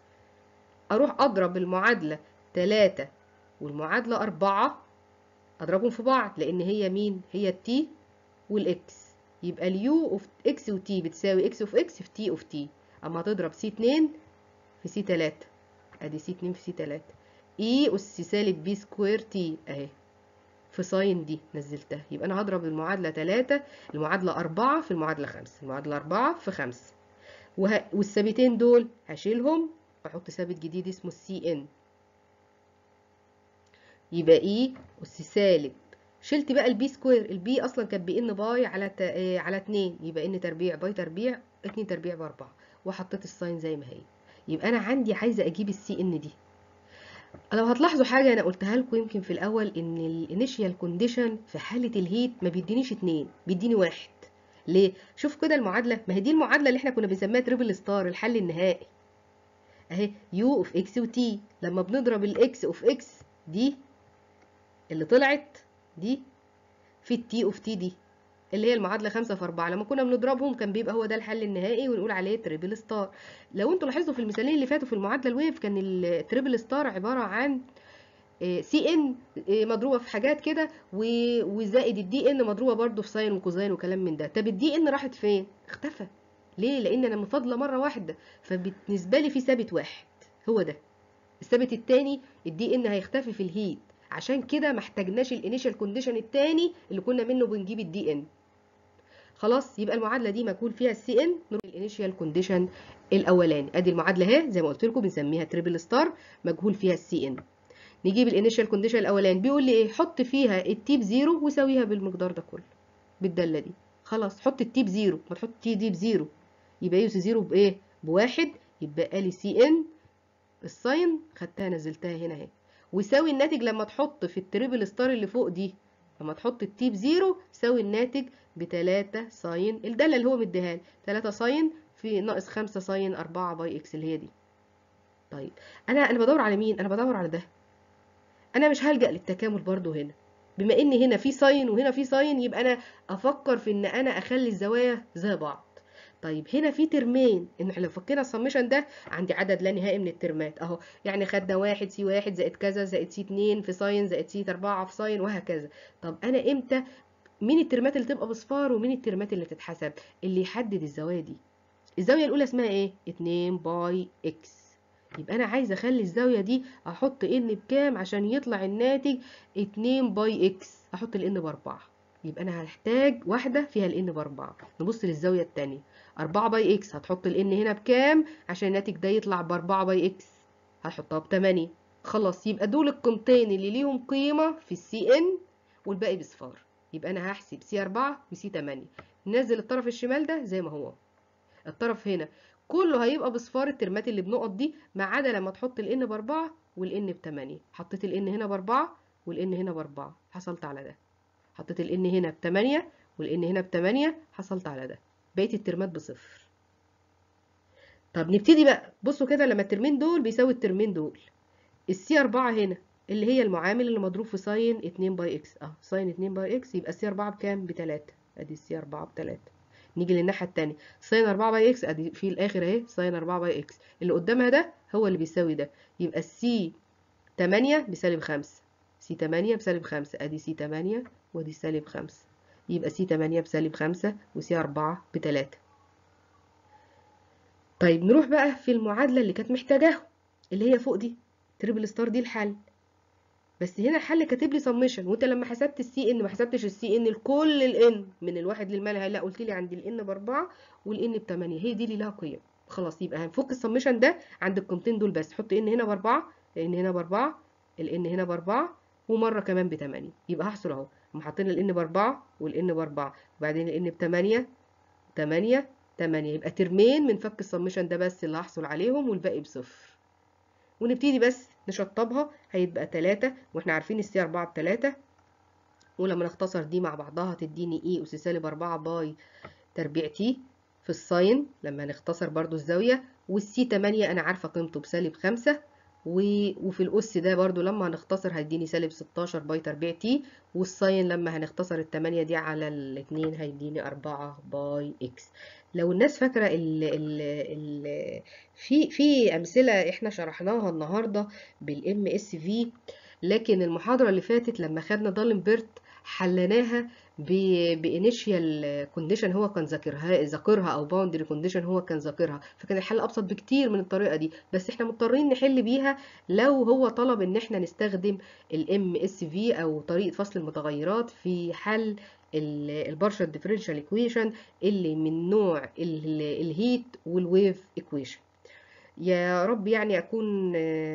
Speaker 1: اروح اضرب المعادله 3 والمعادله 4 اضربهم في بعض لان هي مين هي التي والاكس يبقى اليو اوف اكس وتي بتساوي اكس اوف اكس في تي اوف تي اما تضرب سي 2 في سي 3 ادي سي 2 في سي 3 اي اس سالب بي سكوير تي اهي في ساين دي نزلتها يبقى انا هضرب المعادله 3 المعادله 4 في المعادله 5 المعادله 4 في 5 وه... والثابتين دول هشيلهم واحط ثابت جديد اسمه السي ان يبقى اي اس سالب شلت بقى البي سكوير البي اصلا كانت بان باي على ت... على 2 يبقى ان تربيع باي تربيع 2 تربيع ب 4 وحطيت الساين زي ما هي يبقى انا عندي عايزه اجيب السي ان دي لو هتلاحظوا حاجه انا قلتها لكم يمكن في الاول ان الانيشيال كونديشن في حاله الهيت ما بيدينيش 2 بيديني واحد ليه شوف كده المعادله ما هي دي المعادله اللي احنا كنا بنسميها تريبل ستار الحل النهائي اهي يو اوف اكس وتي لما بنضرب الاكس اوف اكس دي اللي طلعت دي في التي اوف تي دي اللي هي المعادله 5 في 4 لما كنا بنضربهم كان بيبقى هو ده الحل النهائي ونقول عليه تريبل ستار لو انتوا لاحظتوا في المثالين اللي فاتوا في المعادله الويف كان التريبل ستار عباره عن سي ان مضروبه في حاجات كده وزائد الدي ان مضروبه برده في ساين وكوزين وكلام من ده طب الدي ان راحت فين اختفى ليه لان انا مفاضله مره واحده فبالنسبه لي في ثابت واحد هو ده الثابت التاني الدي ان هيختفي في الهيت عشان كده ما احتاجناش الانيشال كونديشن التاني اللي كنا منه بنجيب الدي ان خلاص يبقى المعادله دي مجهول فيها السي ان نروح الانيشال كونديشن الاولاني ادي المعادله اهي زي ما قلت لكم بنسميها تريبل ستار مجهول فيها السي ان نجيب الانيشال كونديشن الاولاني بيقول لي ايه حط فيها التي بزيرو وساويها بالمقدار ده كله بالداله دي خلاص حط التي بزيرو ما تحط التي دي بزيرو يبقى يوسي زيرو بايه بواحد يبقى لي سي ان الساين خدتها نزلتها هنا اهي ويساوي الناتج لما تحط في التريبل ستار اللي فوق دي لما تحط التي بزيرو يساوي الناتج بتلاتة ساين الدالة اللي هو مديها لي تلاتة ساين في ناقص خمسة ساين أربعة باي إكس اللي هي دي طيب أنا أنا بدور على مين؟ أنا بدور على ده أنا مش هلجأ للتكامل برضو هنا بما إن هنا في ساين وهنا في ساين يبقى أنا أفكر في إن أنا أخلي الزوايا زي بعض طيب هنا في ترمين ان احنا لو فكينا السمشن ده عندي عدد لا نهائي من الترمات اهو يعني خدنا واحد سي واحد زائد كذا زائد سي اتنين في ساين زائد سي اربعة في ساين وهكذا طب انا امتى مين الترمات اللي تبقى بصفار ومين الترمات اللي تتحسب اللي يحدد الزاويه دي الزاويه الاولى اسمها ايه 2 باي اكس يبقى انا عايزه اخلي الزاويه دي احط ان بكام عشان يطلع الناتج 2 باي اكس احط الان باربعة يبقى انا هحتاج واحده فيها الان باربعة نبص للزاويه الثانيه 4 باي اكس هتحط الان هنا بكام عشان الناتج ده يطلع ب 4 باي اكس هتحطها ب 8 خلاص يبقى دول القيمتين اللي ليهم قيمه في السي ان والباقي بصفار يبقى انا هحسب سي 4 وسي 8 ننزل الطرف الشمال ده زي ما هو الطرف هنا كله هيبقى بصفار الترمات اللي بنقط دي ما عدا لما تحط الان ب 4 والان ب 8 حطيت الان هنا ب 4 والان هنا ب 4 حصلت على ده حطيت الان هنا ب 8 والان هنا ب 8 حصلت على ده بقيه الترمات بصفر طب نبتدي بقى بصوا كده لما الترمين دول بيساوي الترمين دول السي 4 هنا اللي هي المعامل اللي مضروب في ساين 2 باي اكس اه ساين 2 باي اكس يبقى السي 4 بكام ب 3 ادي السي 4 ب 3 نيجي للناحيه الثانيه ساين 4 باي اكس ادي في الاخر اهي ساين 4 باي اكس اللي قدامها ده هو اللي بيساوي ده يبقى السي 8 بسالب 5 سي 8 بسالب 5 ادي سي 8 ودي سالب 5 يبقى سي 8 بسالب 5 وسي 4 ب 3 طيب نروح بقى في المعادلة اللي كانت محتاجاها اللي هي فوق دي تريبل ستار دي الحل بس هنا الحل كاتب لي سمشن وانت لما حسبت السي ان ما حسبتش السي ان لكل الان من الواحد للمالها لا قلت لي عندي الان باربعة والان بتمانية هي دي اللي لها قيم خلاص يبقى هنفك السمشن ده عند القيمتين دول بس حط ان هنا باربعة الان هنا باربعة الان هنا باربعة ومرة كمان بتمانية يبقى هحصل اهو هم حاطين الان باربعة والان باربعة وبعدين الان بتمانية تمانية تمانية يبقى ترمين من فك السمشن ده بس اللي هحصل عليهم والباقي بصفر ونبتدي بس نشطبها هيبقى تلاتة واحنا عارفين السي أربعة بتلاتة ولما نختصر دي مع بعضها هتديني اي أس سالب أربعة باي تربيع تي في الساين لما نختصر برضو الزاوية والسي تمانية أنا عارفة قيمته بسالب خمسة وفي الأس ده برضو لما هنختصر هيديني سالب 16 باي تربيع تي والساين لما هنختصر التمانية دي على الاتنين هيديني أربعة باي إكس لو الناس فاكرة ال ال ال في في أمثلة إحنا شرحناها النهاردة بالإم إس في لكن المحاضرة اللي فاتت لما خدنا دالنبرت حلناها بانيشيال كونديشن هو كان ذاكرها ذاكرها او باوندري كونديشن هو كان ذاكرها فكان الحل ابسط بكتير من الطريقه دي بس احنا مضطرين نحل بيها لو هو طلب ان احنا نستخدم الام اس في او طريقه فصل المتغيرات في حل البارشال ديفرنشال ايكويشن اللي من نوع الهيت والويف ايكويشن يا رب يعني اكون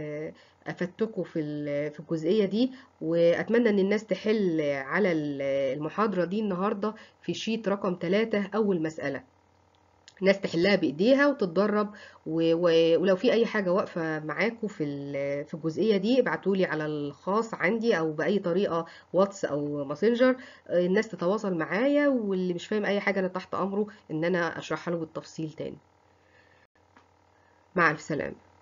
Speaker 1: افدتكم في في الجزئيه دي واتمنى ان الناس تحل على المحاضره دي النهارده في شيت رقم 3 اول مساله الناس تحلها بايديها وتتدرب ولو في اي حاجه واقفه معاكم في في الجزئيه دي ابعتولي على الخاص عندي او باي طريقه واتس او ماسنجر الناس تتواصل معايا واللي مش فاهم اي حاجه انا تحت امره ان انا اشرحها له بالتفصيل تاني مع الف سلامه